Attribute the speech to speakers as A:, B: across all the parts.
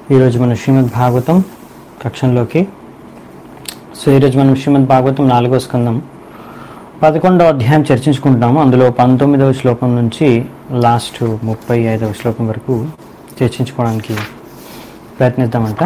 A: ఈరోజు మనం శ్రీమద్ భాగవతం కక్షంలోకి సో ఈరోజు మనం శ్రీమద్ భాగవతం నాలుగో స్కందం పదకొండవ అధ్యాయం చర్చించుకుంటున్నాము అందులో పంతొమ్మిదవ శ్లోకం నుంచి లాస్ట్ ముప్పై ఐదవ శ్లోకం వరకు చర్చించుకోవడానికి ప్రయత్నిద్దామంట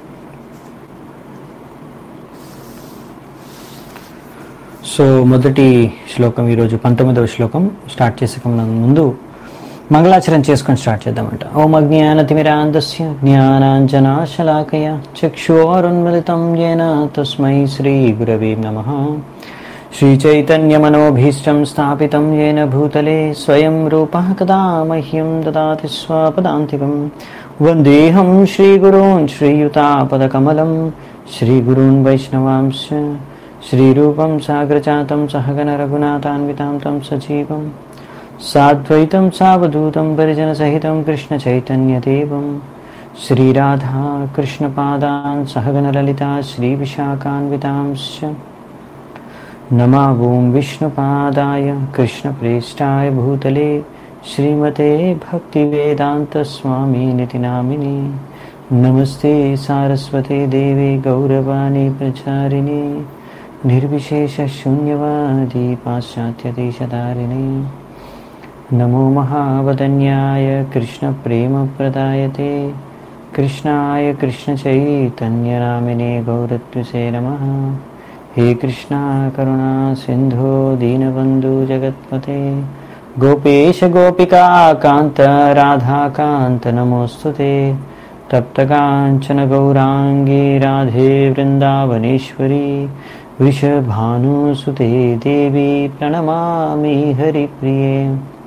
A: సో మొదటి శ్లోకం ఈరోజు పంతొమ్మిదవ శ్లోకం స్టార్ట్ చేసే ముందు మంగళాచరణ చేసుకొని స్టార్ట్ చేద్దామంట ఓం అజ్ఞానతిమిరాంతస్య జ్ఞానాంజనాశలాకయ చక్షురోన్మిళితం येन తస్మై శ్రీ గురవే నమ శ్రీచైతన్యమనోభీష్టం స్థాపితం येन భూతలే స్వయం రూపः కదా మह्यं దదాతి స్వపదాంతికం వందేహం శ్రీగురూన్ శ్రీయుతాపదకమలం శ్రీగురూన్ వైష్ణవాంశ శ్రీరూపం సాగ్రజాతం సహగణ రఘునాథాన్వితాం తం సజీవం సాద్వైతం సావధూతం పరిజనసహితం కృష్ణచైతన్యదేవం శ్రీరాధా కృష్ణపాదాన్ సహగణలలితా శ్రీవిశాఖాన్వితాంశ్చ नमा ॐ विष्णुपादाय कृष्णप्रेष्ठाय भूतले श्रीमते भक्तिवेदान्तस्वामिनिति नामिने नमस्ते सारस्वते देवे गौरवाणी प्रचारिणे निर्विशेषशून्यवादी पाश्चात्यदेशधारिणे नमो महावदन्याय कृष्णप्रेमप्रदायते कृष्णाय कृष्णचैतन्यनामिने गौरत्विषे नमः हे कृष्णा करुणा सिन्धो दीनबन्धु जगत्पते गोपेश गोपिका कान्त राधाकान्त नमोऽस्तु ते तप्तकाञ्चन गौराङ्गी राधे वृन्दावनेश्वरी वृषभानुसुते देवी प्रणमामि हरिप्रिये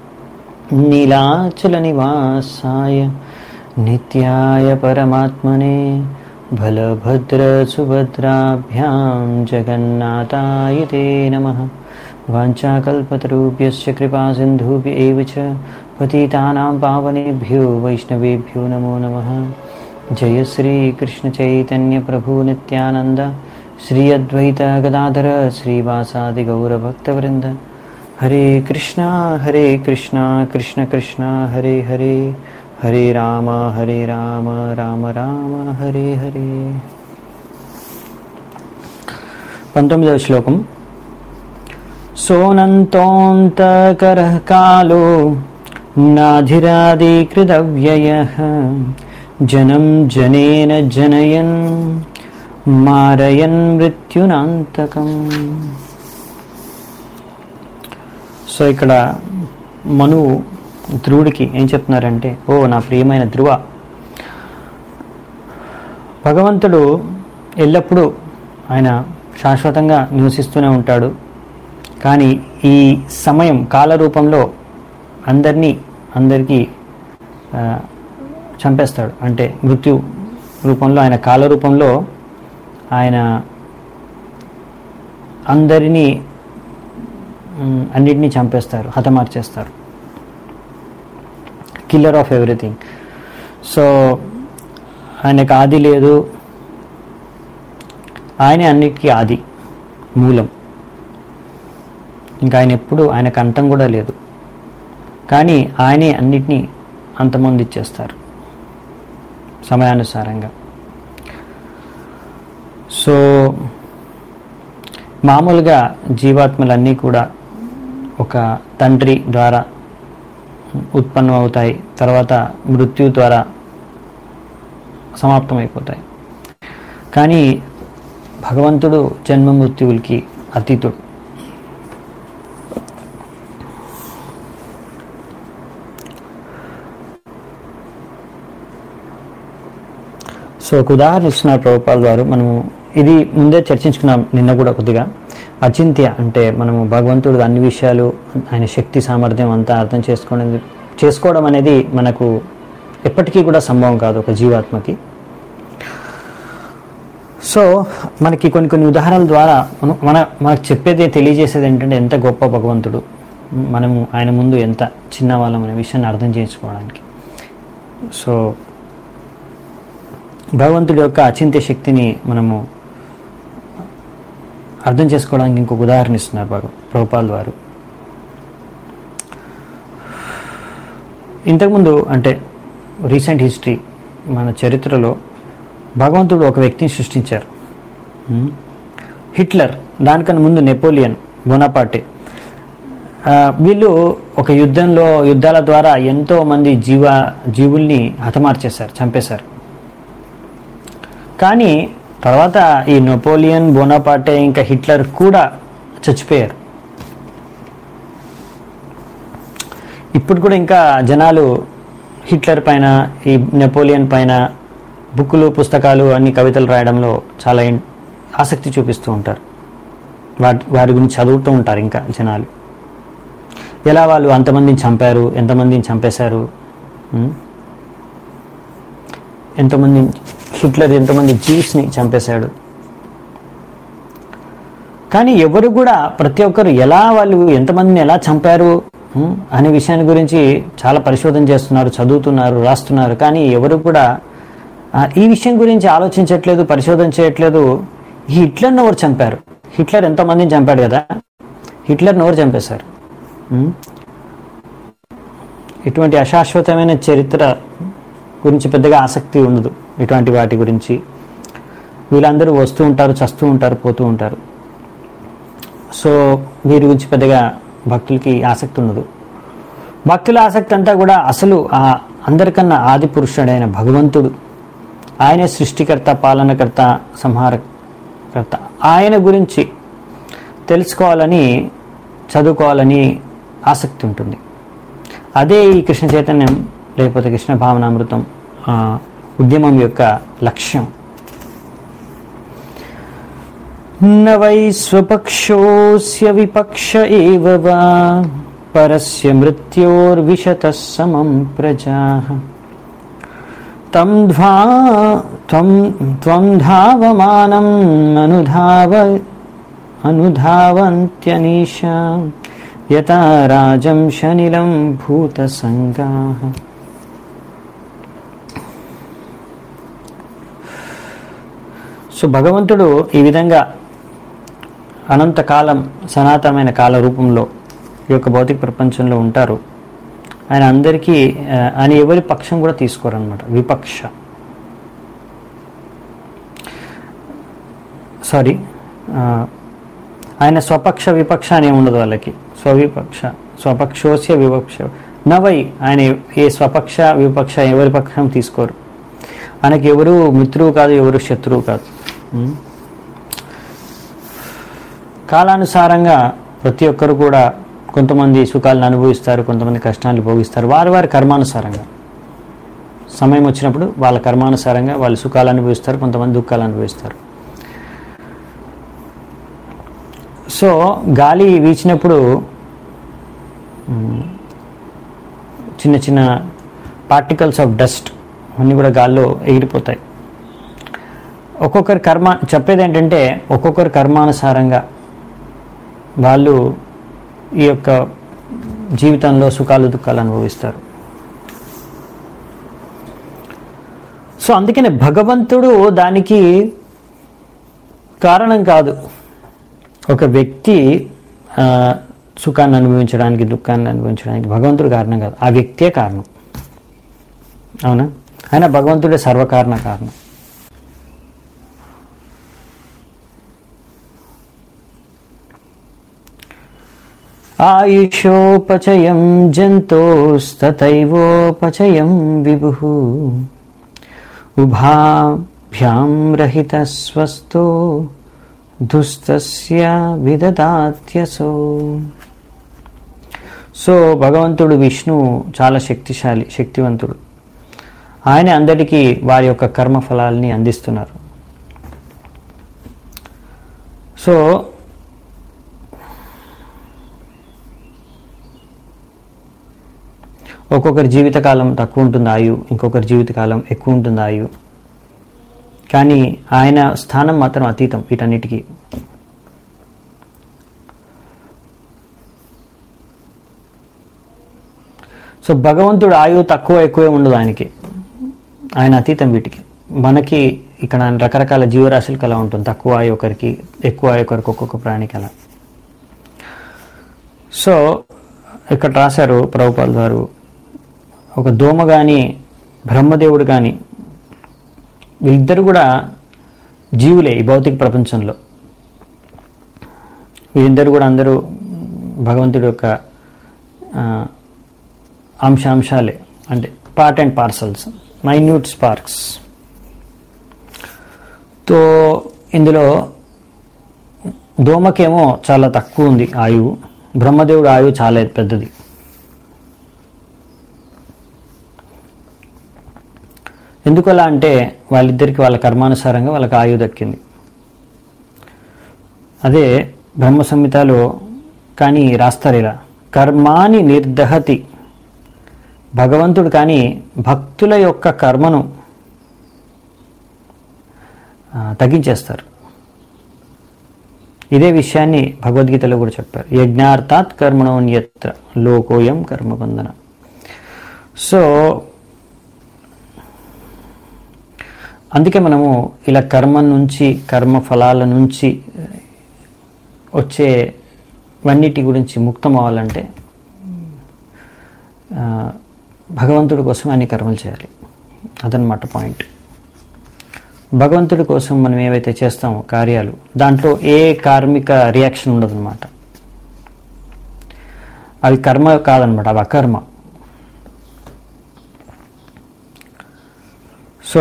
A: नीलाचलनिवासाय नित्याय परमात्मने बलभद्रसुभद्राभ्यां जगन्नाथाय ते नमः वाञ्छाकल्पतरुभ्यश्च कृपासिन्धुभ्य एव च पतितानां पावनेभ्यो वैष्णवेभ्यो नमो नमः जय श्रीकृष्णचैतन्यप्रभु नित्यानन्द श्री अद्वैत गदाधर श्रीवासादिगौरभक्तवृन्द हरे कृष्णा हरे कृष्णा कृष्ण कृष्णा हरे हरे हरे राम हरे राम राम राम హరే హరే పంతొమ్మిదవ శ్లోకం సోనంతోంతకర కాలో నాధిరాదికృతవ్యయ జనం జనేన జనయన్ మారయన్ మృత్యునాంతకం సో ఇక్కడ మనువు ధ్రువుడికి ఏం చెప్తున్నారంటే ఓ నా ప్రియమైన ధ్రువ భగవంతుడు ఎల్లప్పుడూ ఆయన శాశ్వతంగా నివసిస్తూనే ఉంటాడు కానీ ఈ సమయం కాల రూపంలో అందరినీ అందరికీ ఆ, చంపేస్తాడు అంటే మృత్యు రూపంలో ఆయన కాల రూపంలో ఆయన అందరినీ మ్, అన్నిటినీ చంపేస్తారు హతమార్చేస్తారు కిల్లర్ ఆఫ్ ఎవ్రీథింగ్ సో ఆయనకు ఆది లేదు ఆయనే అన్నిటికీ ఆది మూలం ఇంకా ఆయన ఎప్పుడు ఆయనకు అంతం కూడా లేదు కానీ ఆయనే అన్నిటినీ అంతమొందిచ్చేస్తారు సమయానుసారంగా సో మామూలుగా జీవాత్మలన్నీ కూడా ఒక తండ్రి ద్వారా ఉత్పన్నం అవుతాయి తర్వాత మృత్యు ద్వారా సమాప్తమైపోతాయి కానీ భగవంతుడు జన్మ మృత్యువులకి అతీతుడు సో ఒక ఉదాహరణ ఇస్తున్నారు ప్రభుపాల్ వారు మనము ఇది ముందే చర్చించుకున్నాం నిన్న కూడా కొద్దిగా అచింత్య అంటే మనము భగవంతుడు అన్ని విషయాలు ఆయన శక్తి సామర్థ్యం అంతా అర్థం చేసుకోవడం చేసుకోవడం అనేది మనకు ఎప్పటికీ కూడా సంభవం కాదు ఒక జీవాత్మకి సో మనకి కొన్ని కొన్ని ఉదాహరణల ద్వారా మనం- మన మనకు చెప్పేది తెలియజేసేది ఏంటంటే ఎంత గొప్ప భగవంతుడు మనము ఆయన ముందు ఎంత చిన్నవాళ్ళం అనే విషయాన్ని అర్థం చేసుకోవడానికి సో భగవంతుడి యొక్క అచింత్య శక్తిని మనము అర్థం చేసుకోవడానికి ఇంకొక ఉదాహరణ ఇస్తున్నారు భగ ప్రభుపాల్ వారు ఇంతకుముందు అంటే రీసెంట్ హిస్టరీ మన చరిత్రలో భగవంతుడు ఒక వ్యక్తిని సృష్టించారు ఉమ్. హిట్లర్ దానికన్నా ముందు నెపోలియన్ బొనాపాటే ఆ, వీళ్ళు ఒక యుద్ధంలో యుద్ధాల ద్వారా ఎంతో మంది జీవ జీవుల్ని హతమార్చేశారు చంపేశారు కానీ తర్వాత ఈ నెపోలియన్ బోనాపాటే ఇంకా హిట్లర్ కూడా చచ్చిపోయారు ఇప్పుడు కూడా ఇంకా జనాలు హిట్లర్ పైన ఈ నెపోలియన్ పైన బుక్కులు పుస్తకాలు అన్ని కవితలు రాయడంలో చాలా ఇన్- ఆసక్తి చూపిస్తూ ఉంటారు వాటి వారి గురించి చదువుతూ ఉంటారు ఇంకా జనాలు ఎలా వాళ్ళు అంతమందిని చంపారు ఎంతమందిని చంపేశారు ఉం? ఎంతమంది హిట్లర్ ఎంతమంది జీవ్స్ని చంపేశాడు కానీ ఎవరు కూడా ప్రతి ఒక్కరు ఎలా వాళ్ళు ఎంతమందిని ఎలా చంపారు ఉం, అనే విషయాన్ని గురించి చాలా పరిశోధన చేస్తున్నారు చదువుతున్నారు రాస్తున్నారు కానీ ఎవరు కూడా ఆ, ఈ విషయం గురించి ఆలోచించట్లేదు పరిశోధన చేయట్లేదు ఈ హిట్లర్ని ఎవరు చంపారు హిట్లర్ ఎంతమందిని చంపాడు కదా హిట్లర్ని ఎవరు చంపేశారు ఉం? ఇటువంటి అశాశ్వతమైన చరిత్ర గురించి పెద్దగా ఆసక్తి ఉండదు ఇటువంటి వాటి గురించి వీళ్ళందరూ వస్తూ ఉంటారు చస్తూ ఉంటారు పోతూ ఉంటారు సో వీరి గురించి పెద్దగా భక్తులకి ఆసక్తి ఉండదు భక్తుల ఆసక్తి అంతా కూడా అసలు ఆ అందరికన్నా ఆది పురుషుడైన భగవంతుడు ఆయనే సృష్టికర్త పాలనకర్త సంహారకర్త ఆయన గురించి తెలుసుకోవాలని చదువుకోవాలని ఆసక్తి ఉంటుంది అదే ఈ కృష్ణ చైతన్యం లేకపోతే కృష్ణ భావనామృతం ఆ, ఉద్యమం యొక్క లక్ష్యం न वै स्वपक्षोऽस्य विपक्ष एव वा परस्य मृत्योर्विशतः समं प्रजाः तं ध्वा त्वं त्वं धावमानम् अनुधाव अनुधावन्त्यनीशा यथा राजं शनिलं भूतसङ्गाः సో భగవంతుడు ఈ విధంగా అనంతకాలం సనాతనమైన కాల రూపంలో ఈ యొక్క భౌతిక ప్రపంచంలో ఉంటారు ఆయన అందరికీ ఆ, ఆయన ఎవరి పక్షం కూడా తీసుకోరనమాట విపక్ష సారీ ఆ, ఆయన స్వపక్ష విపక్ష అని ఉండదు వాళ్ళకి స్వవిపక్ష స్వపక్షోస్య వివక్ష నవై ఆయన ఏ స్వపక్ష విపక్ష ఎవరి పక్షం తీసుకోరు ఆయనకి ఎవరు మిత్రువు కాదు ఎవరు శత్రువు కాదు ఉం? కాలానుసారంగా ప్రతి ఒక్కరు కూడా కొంతమంది సుఖాలను అనుభవిస్తారు కొంతమంది కష్టాలు భోగిస్తారు వారి వారి కర్మానుసారంగా సమయం వచ్చినప్పుడు వాళ్ళ కర్మానుసారంగా వాళ్ళు సుఖాలు అనుభవిస్తారు కొంతమంది దుఃఖాలు అనుభవిస్తారు సో గాలి వీచినప్పుడు ఉమ్, చిన్న చిన్న పార్టికల్స్ ఆఫ్ డస్ట్ అన్నీ కూడా గాల్లో ఎగిరిపోతాయి ఒక్కొక్కరి కర్మ చెప్పేది ఏంటంటే ఒక్కొక్కరి కర్మానుసారంగా వాళ్ళు ఈ యొక్క జీవితంలో సుఖాలు దుఃఖాలు అనుభవిస్తారు సో అందుకనే భగవంతుడు దానికి కారణం కాదు ఒక వ్యక్తి ఆ, సుఖాన్ని అనుభవించడానికి దుఃఖాన్ని అనుభవించడానికి భగవంతుడు కారణం కాదు ఆ వ్యక్తే కారణం అవునా ఆయన భగవంతుడే సర్వకారణ కారణం ఆయుషోపచయం జంతోస్తైవోపచయం విభు ఉభాభ్యాం రహిత స్వస్థో దుస్తస్య విదదాత్యసో సో భగవంతుడు విష్ణు చాలా శక్తిశాలి శక్తివంతుడు ఆయన అందరికీ వారి యొక్క కర్మఫలాల్ని అందిస్తున్నారు సో ఒక్కొక్కరి జీవితకాలం తక్కువ ఉంటుంది ఆయు ఇంకొకరి జీవితకాలం ఎక్కువ ఉంటుంది ఆయు కానీ ఆయన స్థానం మాత్రం అతీతం వీటన్నిటికీ సో భగవంతుడు ఆయువు తక్కువ ఎక్కువే ఉండదు ఆయనకి ఆయన అతీతం వీటికి మనకి ఇక్కడ రకరకాల జీవరాశులకు అలా ఉంటుంది తక్కువ ఆయు ఒకరికి ఎక్కువ ఆయు ఒకరికి ఒక్కొక్క ప్రాణికి అలా సో ఇక్కడ రాశారు ప్రభుపాల్ గారు ఒక దోమ కానీ బ్రహ్మదేవుడు కానీ వీళ్ళిద్దరు కూడా జీవులే ఈ భౌతిక ప్రపంచంలో వీళ్ళిద్దరు కూడా అందరూ భగవంతుడి యొక్క ఆ, అంశాంశాలే అంటే part and parcels minute sparks తో ఇందులో దోమకేమో చాలా తక్కువ ఉంది ఆయువు బ్రహ్మదేవుడు ఆయువు చాలా పెద్దది ఎందుకు అలా అంటే వాళ్ళిద్దరికి వాళ్ళ కర్మానుసారంగా వాళ్ళకి ఆయువు దక్కింది అదే బ్రహ్మ సంహితలో కానీ రాస్తారు ఇలా కర్మాని నిర్దహతి భగవంతుడు కానీ భక్తుల యొక్క కర్మను ఆ, తగ్గించేస్తారు ఇదే విషయాన్ని భగవద్గీతలో కూడా చెప్పారు యజ్ఞార్థాత్ కర్మణోన్యత్ర లోకోయం కర్మబంధన సో అందుకే మనము ఇలా కర్మ నుంచి కర్మ ఫలాల నుంచి వచ్చే వన్నిటి గురించి ముక్తం అవ్వాలంటే ఆ, భగవంతుడి కోసం అన్ని కర్మలు చేయాలి అదనమాట పాయింట్ భగవంతుడి కోసం మనం ఏవైతే చేస్తామో కార్యాలు దాంట్లో ఏ కార్మిక రియాక్షన్ ఉండదన్నమాట అవి కర్మ కాదనమాట అవి అకర్మ సో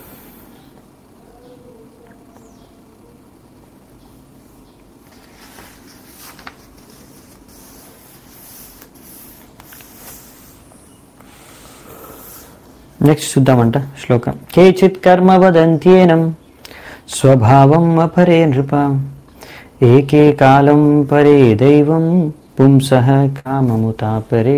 A: నెక్స్ట్ చూద్దామంట శ్లోకం కేచిత్ కర్మ వదంత్యేనం స్వభావం అపరే నృప ఏకే కాలం పరే దైవం పుంసః కామముతాపరే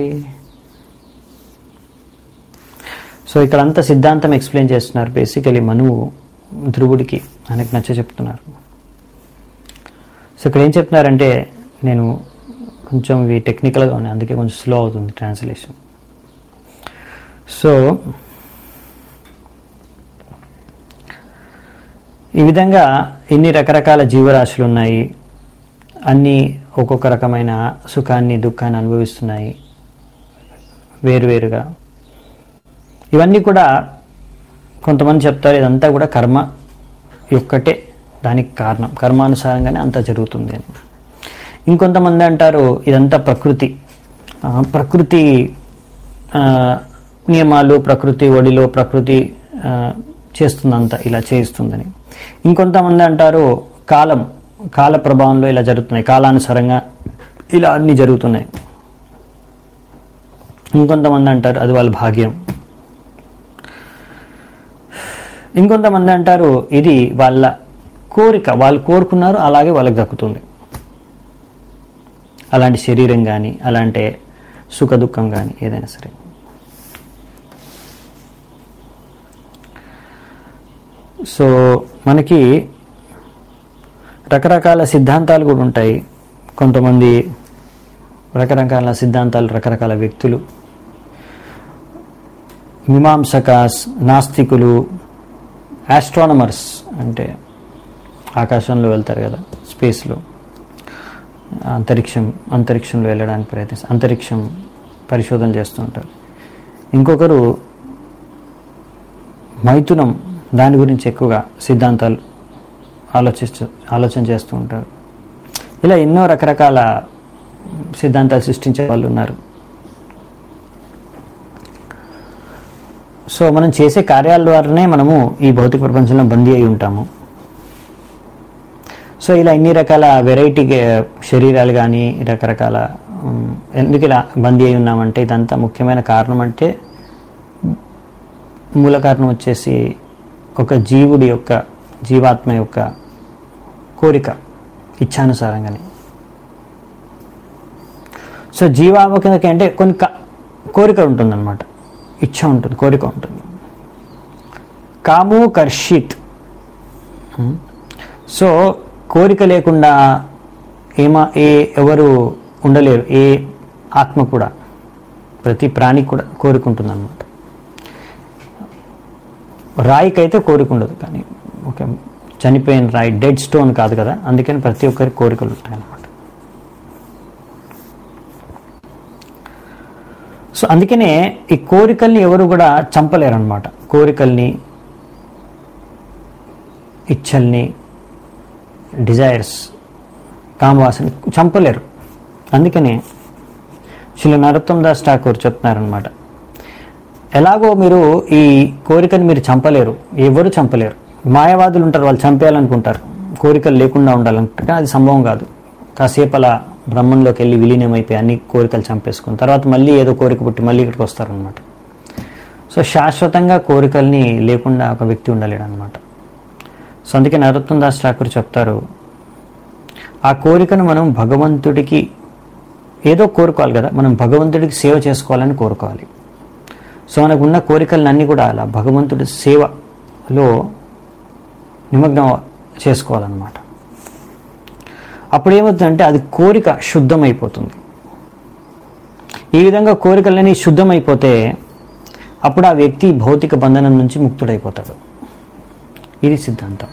A: సో ఇక్కడ అంతా సిద్ధాంతం ఎక్స్ప్లెయిన్ చేస్తున్నారు బేసికలీ మనువు ధ్రువుడికి ఆయనకు నచ్చ చెప్తున్నారు సో ఇక్కడ ఏం చెప్తున్నారంటే నేను కొంచెం ఇవి టెక్నికల్గా ఉన్నాయి అందుకే కొంచెం స్లో అవుతుంది ట్రాన్స్లేషన్ సో ఈ విధంగా ఇన్ని రకరకాల జీవరాశులు ఉన్నాయి అన్నీ ఒక్కొక్క రకమైన సుఖాన్ని దుఃఖాన్ని అనుభవిస్తున్నాయి వేరువేరుగా ఇవన్నీ కూడా కొంతమంది చెప్తారు ఇదంతా కూడా కర్మ యొక్కటే దానికి కారణం కర్మానుసారంగానే అంతా జరుగుతుంది అని ఇంకొంతమంది అంటారు ఇదంతా ప్రకృతి ఆ, ప్రకృతి ఆ, నియమాలు ప్రకృతి ఒడిలో ప్రకృతి ఆ, చేస్తుందంతా ఇలా చేయిస్తుందని ఇంకొంతమంది అంటారు కాలం కాల ప్రభావంలో ఇలా జరుగుతున్నాయి కాలానుసారంగా ఇలా అన్ని జరుగుతున్నాయి ఇంకొంతమంది అంటారు అది వాళ్ళ భాగ్యం ఇంకొంతమంది అంటారు ఇది వాళ్ళ కోరిక వాళ్ళు కోరుకున్నారు అలాగే వాళ్ళకి దక్కుతుంది అలాంటి శరీరం కానీ అలాంటి సుఖ దుఃఖం కానీ ఏదైనా సరే సో మనకి రకరకాల సిద్ధాంతాలు కూడా ఉంటాయి కొంతమంది రకరకాల సిద్ధాంతాలు రకరకాల వ్యక్తులు మీమాంసకాస్ నాస్తికులు ఆస్ట్రానమర్స్ అంటే ఆకాశంలో వెళ్తారు కదా స్పేస్లో అంతరిక్షం అంతరిక్షంలో వెళ్ళడానికి ప్రయత్నిస్తారు అంతరిక్షం పరిశోధన చేస్తుంటారు ఇంకొకరు మైథునం దాని గురించి ఎక్కువగా సిద్ధాంతాలు ఆలోచిస్తూ ఆలోచన చేస్తూ ఉంటారు ఇలా ఎన్నో రకరకాల సిద్ధాంతాలు సృష్టించే వాళ్ళు ఉన్నారు సో మనం చేసే కార్యాల ద్వారానే మనము ఈ భౌతిక ప్రపంచంలో బందీ అయి ఉంటాము సో ఇలా ఇన్ని రకాల వెరైటీ శరీరాలు కానీ రకరకాల ఉమ్, ఎందుకు ఇలా బందీ అయి ఉన్నామంటే ఇదంతా ముఖ్యమైన కారణం అంటే మూల కారణం వచ్చేసి ఒక జీవుడి యొక్క జీవాత్మ యొక్క కోరిక ఇచ్ఛానుసారంగానే సో జీవాత్మకి అంటే కొన్ని క- కోరిక ఉంటుందన్నమాట ఇచ్ఛ ఉంటుంది కోరిక ఉంటుంది కాము కర్షిత్ ఉమ్. సో కోరిక లేకుండా ఏమా ఏ ఎవరు ఉండలేరు ఏ ఆత్మ కూడా ప్రతి ప్రాణికి కూడా కోరిక ఉంటుందన్నమాట రాయికైతే కోరిక ఉండదు కానీ ఓకే చనిపోయిన రాయి డెడ్ స్టోన్ కాదు కదా అందుకని ప్రతి ఒక్కరికి కోరికలు ఉంటాయి అన్నమాట సో అందుకనే ఈ కోరికల్ని ఎవరు కూడా చంపలేరు అనమాట కోరికల్ని ఇచ్చల్ని డిజైర్స్ కామవాసని చంపలేరు అందుకనే శ్రీ నరోత్తం దాస్ ఠాకూర్ చెప్తున్నారనమాట ఎలాగో మీరు ఈ కోరికని మీరు చంపలేరు ఎవరు చంపలేరు మాయవాదులు ఉంటారు వాళ్ళు చంపేయాలనుకుంటారు కోరికలు లేకుండా ఉండాలనుకుంటారు కానీ అది సంభవం కాదు కాసేపు అలా బ్రహ్మంలోకి వెళ్ళి విలీనమైపోయి అన్ని కోరికలు చంపేసుకుని తర్వాత మళ్ళీ ఏదో కోరిక పుట్టి మళ్ళీ ఇక్కడికి వస్తారనమాట సో శాశ్వతంగా కోరికల్ని లేకుండా ఒక వ్యక్తి ఉండలేడు అనమాట సో అందుకే నరోత్తం దాస్ ఠాకూర్ చెప్తారు ఆ కోరికను మనం భగవంతుడికి ఏదో కోరుకోవాలి కదా మనం భగవంతుడికి సేవ చేసుకోవాలని కోరుకోవాలి సో మనకు ఉన్న కోరికలన్నీ కూడా అలా భగవంతుడి సేవలో నిమగ్నం చేసుకోవాలన్నమాట అప్పుడు ఏమవుతుందంటే అది కోరిక శుద్ధమైపోతుంది ఈ విధంగా కోరికలన్నీ శుద్ధమైపోతే అప్పుడు ఆ వ్యక్తి భౌతిక బంధనం నుంచి ముక్తుడైపోతాడు ఇది సిద్ధాంతం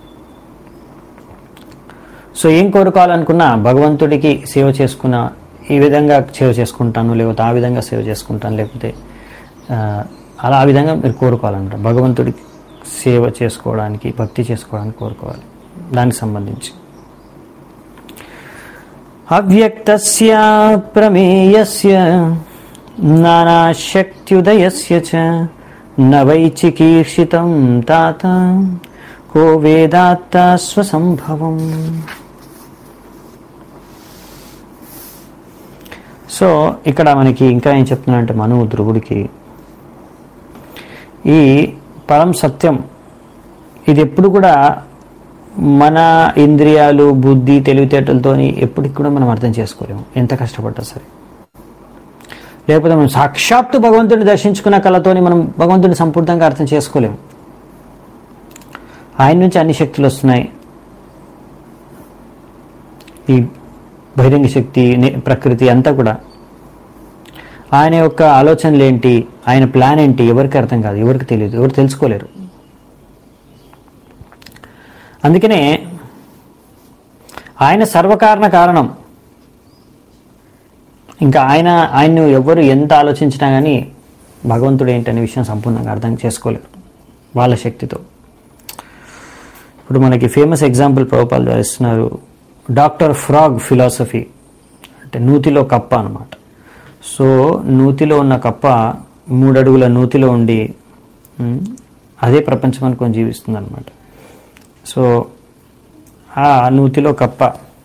A: సో ఏం కోరుకోవాలనుకున్నా భగవంతుడికి సేవ చేసుకున్న ఈ విధంగా సేవ చేసుకుంటాను లేకపోతే ఆ విధంగా సేవ చేసుకుంటాను లేకపోతే ఆ, అలా ఆ విధంగా మీరు కోరుకోవాలన్నమాట భగవంతుడికి సేవ చేసుకోవడానికి భక్తి చేసుకోవడానికి కోరుకోవాలి దానికి సంబంధించి అవ్యక్తస్య ప్రమేయస్య నానాశక్త్యుదయస్య చ నవైచికీర్షితం తాత కో వేదాత్త స్వసంభవం సో ఇక్కడ మనకి ఇంకా ఏం చెప్తున్నాడంటే మనువు ధ్రువుడికి ఈ పరం సత్యం ఇది ఎప్పుడు కూడా మన ఇంద్రియాలు బుద్ధి తెలివితేటలతోని ఎప్పటికి కూడా మనం అర్థం చేసుకోలేము ఎంత కష్టపడ్డా సరే లేకపోతే మనం సాక్షాత్తు భగవంతుడిని దర్శించుకున్న కళతోని మనం భగవంతుడిని సంపూర్ణంగా అర్థం చేసుకోలేము ఆయన నుంచి అన్ని శక్తులు వస్తున్నాయి ఈ బహిరంగ శక్తి ని- ప్రకృతి అంతా కూడా ఆయన యొక్క ఆలోచనలు ఏంటి ఆయన ప్లాన్ ఏంటి ఎవరికి అర్థం కాదు ఎవరికి తెలియదు ఎవరు తెలుసుకోలేరు అందుకనే ఆయన సర్వకారణ కారణం ఇంకా ఆయన ఆయన్ను ఎవరు ఎంత ఆలోచించినా కానీ భగవంతుడు ఏంటనే విషయం సంపూర్ణంగా అర్థం చేసుకోలేరు వాళ్ళ శక్తితో ఇప్పుడు మనకి ఫేమస్ ఎగ్జాంపుల్ ప్రభుపాలు ద్వారా ఇస్తున్నారు డాక్టర్ ఫ్రాగ్ ఫిలాసఫీ అంటే నూతిలో కప్ప అన్నమాట సో నూతిలో ఉన్న కప్ప మూడు అడుగుల నూతిలో ఉండి ఉమ్, అదే ప్రపంచం అనుకొని జీవిస్తుంది అనమాట సో ఆ నూతిలో కప్ప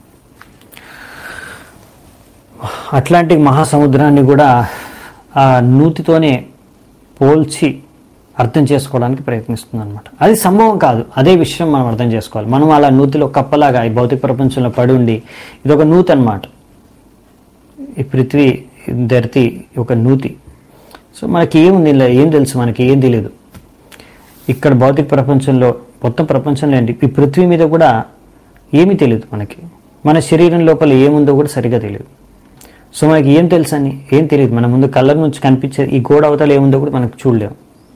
A: అట్లాంటిక్ మహాసముద్రాన్ని కూడా ఆ నూతితోనే పోల్చి అర్థం చేసుకోవడానికి ప్రయత్నిస్తుంది అనమాట అది సంభవం కాదు అదే విషయం మనం అర్థం చేసుకోవాలి మనం అలా నూతిలో కప్పలాగా ఈ భౌతిక ప్రపంచంలో పడి ఉండి ఇది ఒక నూతి అనమాట ఈ పృథ్వీ ధరతి ఒక నూతి సో మనకి ఏముంది ఇలా ఏం తెలుసు మనకి ఏం తెలియదు ఇక్కడ భౌతిక ప్రపంచంలో మొత్తం ప్రపంచంలో ఏంటి ఈ పృథ్వీ మీద కూడా ఏమీ తెలియదు మనకి మన శరీరం లోపల ఏముందో కూడా సరిగా తెలియదు సో మనకి ఏం తెలుసు అని ఏం తెలియదు మన ముందు కళ్ళ నుంచి కనిపించే ఈ గోడ అవతల ఏముందో కూడా మనకు చూడలేము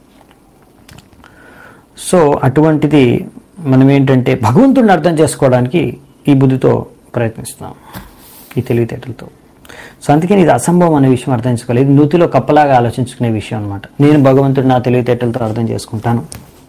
A: సో అటువంటిది మనం ఏంటంటే భగవంతుడిని అర్థం చేసుకోవడానికి ఈ బుద్ధితో ప్రయత్నిస్తున్నాం ఈ తెలివితేటలతో సో అందుకని ఇది అసంభవం అనే విషయం అర్థం చేసుకోవాలి ఇది నూతిలో కప్పలాగా ఆలోచించుకునే విషయం అనమాట నేను భగవంతుడు నా తెలివితేటలతో అర్థం చేసుకుంటాను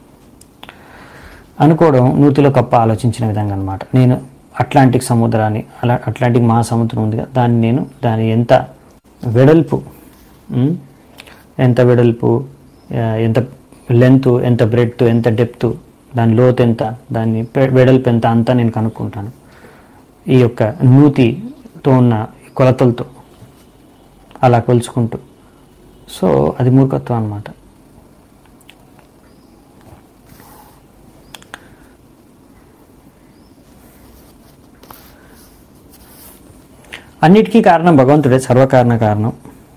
A: అనుకోవడం నూతిలో కప్ప ఆలోచించిన విధంగా అనమాట నేను అట్లాంటిక్ సముద్రాన్ని అలా అట్లాంటిక్ మహాసముద్రం ఉంది కదా దాన్ని నేను దాని ఎంత వెడల్పు ఉమ్, ఎంత వెడల్పు ఆ, ఎంత లెంత్ ఎంత బ్రెడ్త్ ఎంత డెప్త్ దాని లోతు ఎంత దాని పె- వెడల్పు ఎంత అంతా నేను కనుక్కుంటాను ఈ యొక్క నూతితో ఉన్న కొలతలతో అలా కొలుచుకుంటూ సో అది మూర్ఖత్వం అన్నమాట అన్నిటికీ కారణం భగవంతుడే సర్వకారణ కారణం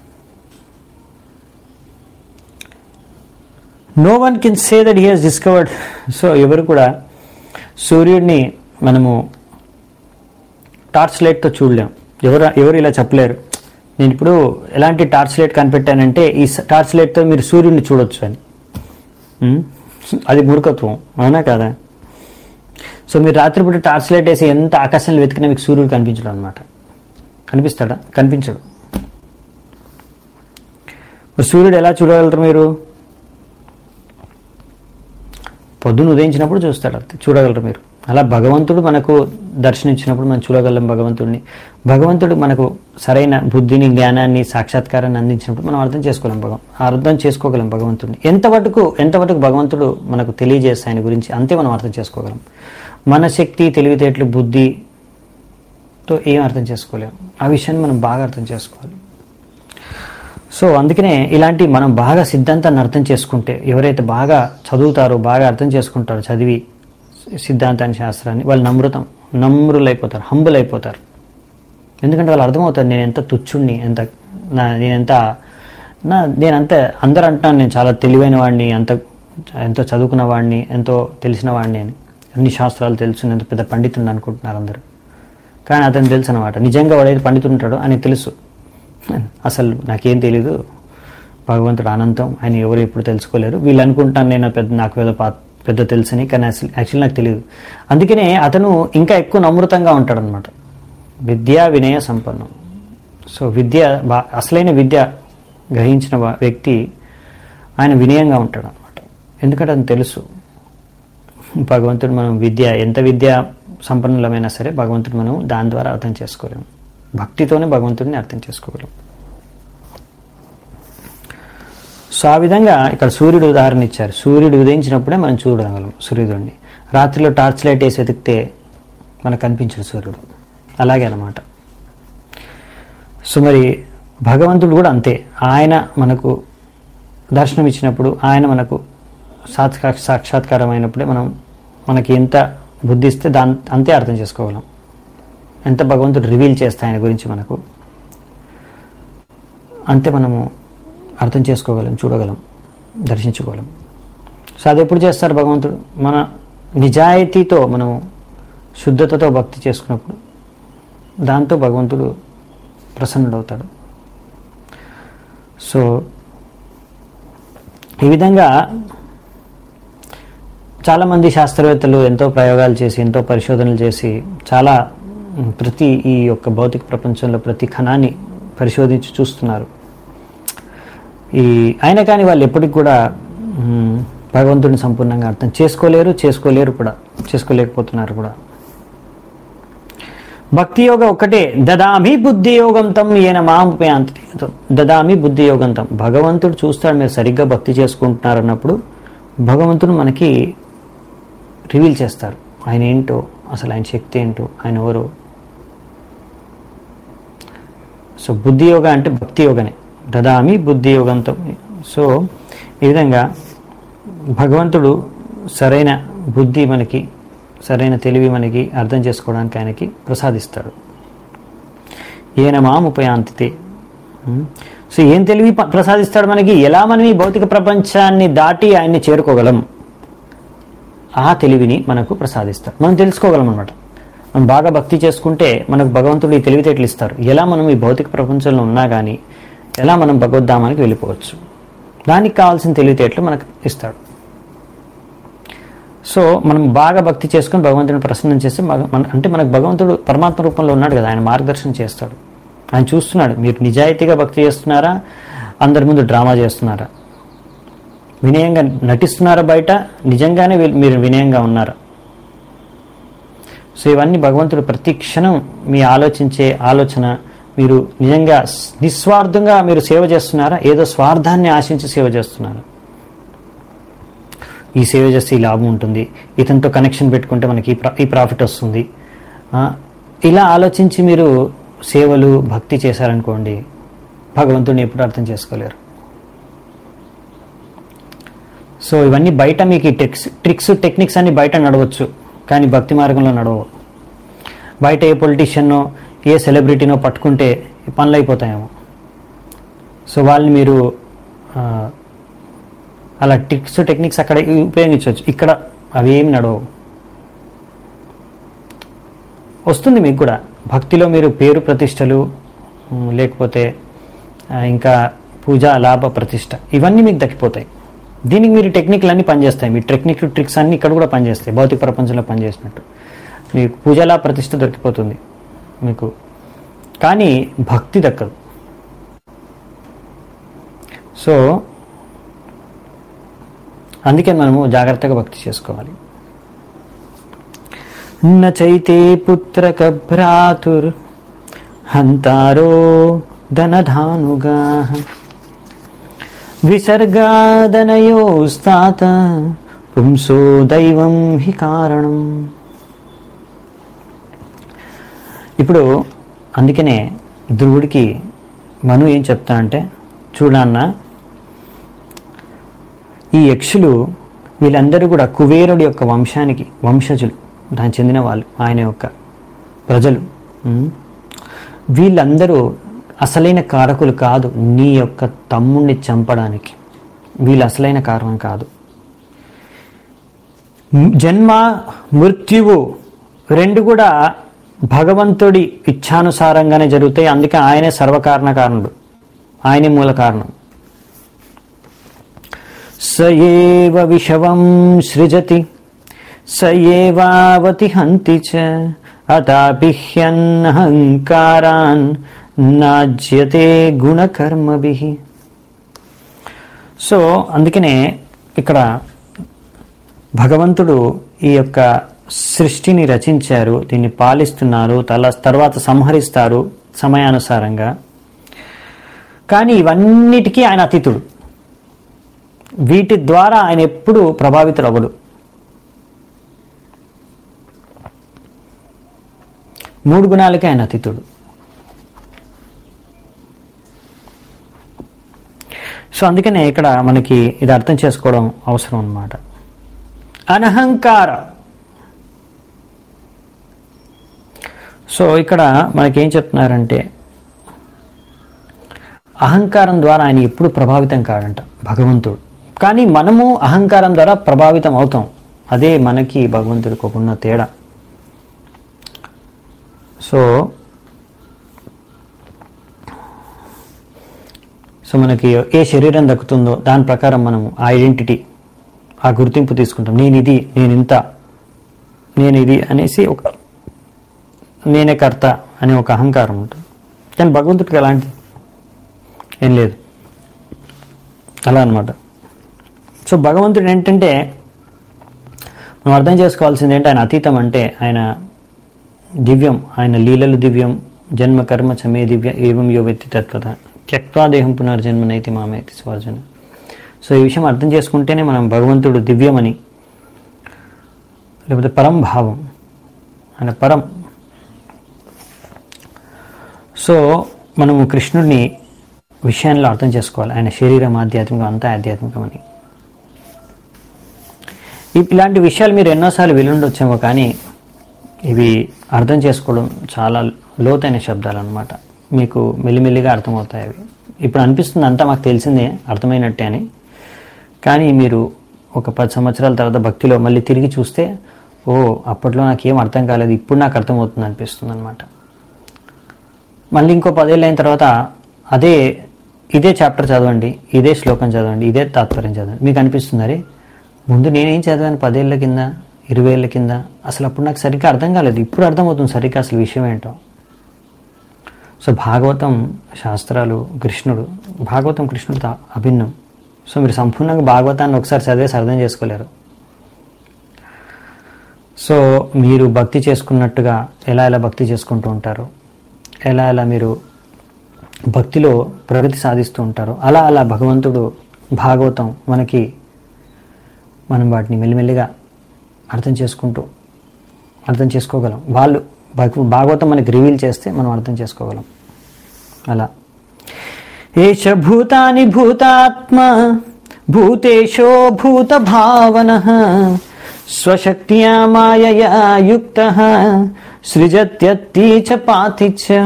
A: no one can say that he has discovered so ఎవరు కూడా సూర్యుడిని మనము టార్చ్ లైట్తో చూడలేం ఎవరు ఎవరు ఇలా చెప్పలేరు నేను ఇప్పుడు ఎలాంటి టార్చ్ లైట్ కనిపెట్టానంటే ఈ స- టార్చ్ లైట్తో మీరు సూర్యుడిని చూడొచ్చు అని ఉమ్? అది మూర్ఖత్వం అవునా కదా సో మీరు రాత్రిపూట టార్చ్ లైట్ వేసి ఎంత ఆకాశంలో వెతికినా మీకు సూర్యుడు కనిపించడం అనమాట కనిపిస్తాడా కనిపించడు మరి సూర్యుడు ఎలా చూడగలరు మీరు పొద్దున ఉదయించినప్పుడు చూస్తాడు అంతే చూడగలరు మీరు అలా భగవంతుడు మనకు దర్శనించినప్పుడు మనం చూడగలం భగవంతుడిని భగవంతుడు మనకు సరైన బుద్ధిని జ్ఞానాన్ని సాక్షాత్కారాన్ని అందించినప్పుడు మనం అర్థం చేసుకోలేం భగవం అర్థం చేసుకోగలం భగవంతుడిని ఎంతవరకు ఎంతవరకు భగవంతుడు మనకు తెలియజేస్తే ఆయన గురించి అంతే మనం అర్థం చేసుకోగలం మన శక్తి తెలివితేటలు బుద్ధితో ఏం అర్థం చేసుకోలేం ఆ విషయాన్ని మనం బాగా అర్థం చేసుకోవాలి సో అందుకనే ఇలాంటి మనం బాగా సిద్ధాంతాన్ని అర్థం చేసుకుంటే ఎవరైతే బాగా చదువుతారో బాగా అర్థం చేసుకుంటారో చదివి సిద్ధాంతాన్ని శాస్త్రాన్ని వాళ్ళు నమ్రతం నమ్రులైపోతారు హంబుల్ అయిపోతారు ఎందుకంటే వాళ్ళు అర్థమవుతారు నేను ఎంత తుచ్చుణ్ణి ఎంత నా నేనెంత నా నేనంత అందరూ అంటున్నాను నేను చాలా తెలివైన వాడిని అంత ఎంతో చదువుకున్న వాడిని ఎంతో తెలిసిన వాడిని అని అన్ని శాస్త్రాలు తెలుసు నేను ఎంత పెద్ద పండితుడిని అనుకుంటున్నారు అందరూ కానీ అతను తెలుసు అనమాట నిజంగా వాడైతే పండితుడు ఉంటాడో ఆయనకు తెలుసు అసలు నాకేం తెలీదు భగవంతుడు అనంతం ఆయన ఎవరు ఎప్పుడు తెలుసుకోలేరు వీళ్ళు అనుకుంటాను నేను పెద్ద నాకు ఏదో పా పెద్ద తెలుసని కానీ అసలు యాక్చువల్లీ నాకు తెలియదు అందుకనే అతను ఇంకా ఎక్కువ నమ్రతంగా ఉంటాడు అనమాట విద్యా వినయ సంపన్నం సో విద్య బా అసలైన విద్య గ్రహించిన వా- వ్యక్తి ఆయన వినయంగా ఉంటాడు అనమాట ఎందుకంటే అతను తెలుసు భగవంతుడు మనం విద్య ఎంత విద్య సంపన్నులమైనా సరే భగవంతుడు మనం దాని ద్వారా అర్థం చేసుకోలేము భక్తితోనే భగవంతుడిని అర్థం చేసుకోగలం సో ఆ విధంగా ఇక్కడ సూర్యుడు ఉదాహరణ ఇచ్చారు సూర్యుడు ఉదయించినప్పుడే మనం చూడగలం సూర్యుడిని రాత్రిలో టార్చ్ లైట్ వేసి వెతికితే మనకు కనిపించడు సూర్యుడు అలాగే అన్నమాట సో మరి భగవంతుడు కూడా అంతే ఆయన మనకు దర్శనం ఇచ్చినప్పుడు ఆయన మనకు సాక్షా సాక్షాత్కారం అయినప్పుడే మనం మనకి ఎంత బుద్ధి ఇస్తే దాని అంతే అర్థం చేసుకోగలం ఎంత భగవంతుడు రివీల్ చేస్తే ఆయన గురించి మనకు అంతే మనము అర్థం చేసుకోగలం చూడగలం దర్శించుకోగలం సో అది ఎప్పుడు చేస్తారు భగవంతుడు మన నిజాయితీతో మనము శుద్ధతతో భక్తి చేసుకున్నప్పుడు దాంతో భగవంతుడు ప్రసన్నుడవుతాడు సో ఈ విధంగా చాలామంది శాస్త్రవేత్తలు ఎంతో ప్రయోగాలు చేసి ఎంతో పరిశోధనలు చేసి చాలా మ్, ప్రతి ఈ యొక్క భౌతిక ప్రపంచంలో ప్రతి కణాన్ని పరిశోధించి చూస్తున్నారు ఈ అయినా కానీ వాళ్ళు ఎప్పటికి కూడా మ్, భగవంతుడిని సంపూర్ణంగా అర్థం చేసుకోలేరు చేసుకోలేరు కూడా చేసుకోలేకపోతున్నారు కూడా భక్తి యోగ ఒక్కటే దదామి బుద్ధి యోగం తమ్ ఈయన మాంపయాంతి దదామి బుద్ధి యోగం తమ్ భగవంతుడు చూస్తాడు మీరు సరిగ్గా భక్తి చేసుకుంటున్నారు అన్నప్పుడు భగవంతుడు మనకి రివీల్ చేస్తారు ఆయన ఏంటో అసలు ఆయన శక్తి ఏంటో ఆయన ఎవరు సో బుద్ధి యోగ అంటే భక్తి యోగనే దదామి బుద్ధి యోగంతో సో ఈ విధంగా భగవంతుడు సరైన బుద్ధి మనకి సరైన తెలివి మనకి అర్థం చేసుకోవడానికి ఆయనకి ప్రసాదిస్తాడు ఈయన మాముపయాంతితే ఉం? సో ఏం తెలివి ప- ప్రసాదిస్తాడు మనకి ఎలా మనం ఈ భౌతిక ప్రపంచాన్ని దాటి ఆయన్ని చేరుకోగలం ఆ తెలివిని మనకు ప్రసాదిస్తాడు మనం తెలుసుకోగలం అనమాట మనం బాగా భక్తి చేసుకుంటే మనకు భగవంతుడు ఈ తెలివితేటలు ఇస్తారు ఎలా మనం ఈ భౌతిక ప్రపంచంలో ఉన్నా కానీ ఎలా మనం భగవద్ధామానికి వెళ్ళిపోవచ్చు దానికి కావాల్సిన తెలివితేటలు మనకు ఇస్తాడు సో మనం బాగా భక్తి చేసుకుని భగవంతుని ప్రసన్నం చేస్తే మగ- మన అంటే మనకు భగవంతుడు పరమాత్మ రూపంలో ఉన్నాడు కదా ఆయన మార్గదర్శనం చేస్తాడు ఆయన చూస్తున్నాడు మీరు నిజాయితీగా భక్తి చేస్తున్నారా అందరి ముందు డ్రామా చేస్తున్నారా వినయంగా నటిస్తున్నారా బయట నిజంగానే వీ- మీరు వినయంగా ఉన్నారా సో ఇవన్నీ భగవంతుడు ప్రతి క్షణం మీ ఆలోచించే ఆలోచన మీరు నిజంగా స్- నిస్వార్థంగా మీరు సేవ చేస్తున్నారా ఏదో స్వార్థాన్ని ఆశించి సేవ చేస్తున్నారా ఈ సేవ చేస్తే ఈ లాభం ఉంటుంది ఇతనితో కనెక్షన్ పెట్టుకుంటే మనకి ఈ ప్రా- ఈ ప్రాఫిట్ వస్తుంది ఆ, ఇలా ఆలోచించి మీరు సేవలు భక్తి చేశారనుకోండి భగవంతుడిని ఎప్పుడు అర్థం చేసుకోలేరు సో ఇవన్నీ బయట మీకు ఈ టెక్స్ ట్రిక్స్ టెక్నిక్స్ అన్ని బయట నడవచ్చు కానీ భక్తి మార్గంలో నడవవు బయట ఏ పొలిటీషియన్నో ఏ సెలబ్రిటీనో పట్టుకుంటే ఈ పనులు అయిపోతాయేమో సో వాళ్ళని మీరు ఆ, అలా ట్రిక్స్ టెక్నిక్స్ అక్కడ ఉపయోగించవచ్చు ఇక్కడ అవి ఏమి నడవవు వస్తుంది మీకు కూడా భక్తిలో మీరు పేరు ప్రతిష్టలు ఉమ్, లేకపోతే ఆ, ఇంకా పూజ లాభ ప్రతిష్ట ఇవన్నీ మీకు దక్కిపోతాయి దీనికి మీరు టెక్నిక్లు అన్నీ పనిచేస్తాయి మీ టెక్నిక్ ట్రిక్స్ అన్నీ ఇక్కడ కూడా పనిచేస్తాయి భౌతిక ప్రపంచంలో పనిచేసినట్టు మీకు పూజలా ప్రతిష్ట దొరికిపోతుంది మీకు కానీ భక్తి దక్కదు సో అందుకే మనము జాగ్రత్తగా భక్తి చేసుకోవాలి నచైతే పుత్రక భ్రాతుర్ హంతారో ధనధానుగా విసర్గాదనయోస్తాత పుంసో దైవం హి కారణం ఇప్పుడు అందుకనే ధ్రువుడికి మను ఏం చెప్తా అంటే చూడన్న ఈ యక్షులు వీళ్ళందరూ కూడా కుబేరుడి యొక్క వంశానికి వంశజులు దానికి చెందిన వాళ్ళు ఆయన యొక్క ప్రజలు ఉం? వీళ్ళందరూ అసలైన కారకులు కాదు నీ యొక్క తమ్ముణ్ణి చంపడానికి వీళ్ళు అసలైన కారణం కాదు జన్మ మృత్యువు రెండు కూడా భగవంతుడి ఇచ్ఛానుసారంగానే జరుగుతాయి అందుకే ఆయనే సర్వకారణ కారణుడు ఆయనే మూల కారణం స ఏవ విషవం సృజతి స ఏవావతి హంతి చ అతాపిహ్యన్నహంకారాన్ నాజ్యతే గుణకర్మభి సో అందుకనే ఇక్కడ భగవంతుడు ఈ యొక్క సృష్టిని రచించారు దీన్ని పాలిస్తున్నారు తల తర్వాత సంహరిస్తారు సమయానుసారంగా కానీ ఇవన్నిటికీ ఆయన అతీతుడు వీటి ద్వారా ఆయన ఎప్పుడు ప్రభావితుడు అవ్వడు మూడు గుణాలకే ఆయన అతీతుడు సో అందుకనే ఇక్కడ మనకి ఇది అర్థం చేసుకోవడం అవసరం అన్నమాట అనహంకార సో ఇక్కడ మనకేం చెప్తున్నారంటే అహంకారం ద్వారా ఆయన ఎప్పుడు ప్రభావితం కాడంట భగవంతుడు కానీ మనము అహంకారం ద్వారా ప్రభావితం అవుతాం అదే మనకి భగవంతుడికి ఒక ఉన్న తేడా సో సో మనకి ఏ శరీరం దక్కుతుందో దాని ప్రకారం మనం ఆ ఐడెంటిటీ ఆ గుర్తింపు తీసుకుంటాం నేను ఇది నేను ఇంత నేను ఇది అనేసి ఒక నేనే కర్త అనే ఒక అహంకారం ఉంటుంది కానీ భగవంతుడికి అలాంటి ఏం లేదు అలా అన్నమాట సో భగవంతుడు ఏంటంటే మనం అర్థం చేసుకోవాల్సింది ఏంటి ఆయన అతీతం అంటే ఆయన దివ్యం ఆయన లీలలు దివ్యం జన్మ కర్మ చమే దివ్య ఏవం యో వ్యక్తి తత్వత త్యక్వా దేహం పునర్జన్మనైతి మామేతి స్వర్జన సో ఈ విషయం అర్థం చేసుకుంటేనే మనం భగవంతుడు దివ్యమని లేకపోతే పరం భావం ఆయన పరం సో మనము కృష్ణుడిని విషయంలో అర్థం చేసుకోవాలి ఆయన శరీరం ఆధ్యాత్మికం అంతా ఆధ్యాత్మికమని ఇ- ఇలాంటి విషయాలు మీరు ఎన్నోసార్లు విలుండొచ్చేమో కానీ ఇవి అర్థం చేసుకోవడం చాలా లోతైన శబ్దాలు అనమాట మీకు మెల్లిమెల్లిగా అర్థమవుతాయి అవి ఇప్పుడు అనిపిస్తుంది అంతా మాకు తెలిసిందే అర్థమైనట్టే అని కానీ మీరు ఒక పది సంవత్సరాల తర్వాత భక్తిలో మళ్ళీ తిరిగి చూస్తే ఓ అప్పట్లో నాకు ఏం అర్థం కాలేదు ఇప్పుడు నాకు అర్థమవుతుంది అనిపిస్తుంది అనమాట మళ్ళీ ఇంకో పదేళ్ళు అయిన తర్వాత అదే ఇదే చాప్టర్ చదవండి ఇదే శ్లోకం చదవండి ఇదే తాత్పర్యం చదవండి మీకు అనిపిస్తుంది అరే ముందు నేనేం చదివాను పదేళ్ల కింద ఇరవై ఏళ్ళ కింద అసలు అప్పుడు నాకు సరిగ్గా అర్థం కాలేదు ఇప్పుడు అర్థమవుతుంది సరిగ్గా అసలు విషయం ఏంటో సో భాగవతం శాస్త్రాలు కృష్ణుడు భాగవతం కృష్ణుడితో అభిన్నం సో మీరు సంపూర్ణంగా భాగవతాన్ని ఒకసారి చదివేసి అర్థం చేసుకోలేరు సో మీరు భక్తి చేసుకున్నట్టుగా ఎలా ఎలా భక్తి చేసుకుంటూ ఉంటారు ఎలా ఎలా మీరు భక్తిలో ప్రగతి సాధిస్తూ ఉంటారు అలా అలా భగవంతుడు భాగవతం మనకి మనం వాటిని మెల్లిమెల్లిగా అర్థం చేసుకుంటూ అర్థం చేసుకోగలం వాళ్ళు భగ- భాగవతం మనకి రివీల్ చేస్తే మనం అర్థం చేసుకోగలం అలా ఏష భూతాని భూతాత్మ భూతేశో భూత భావన స్వశక్తియా మాయయా యుక్త సృజత్యత్తి చ పాతి చ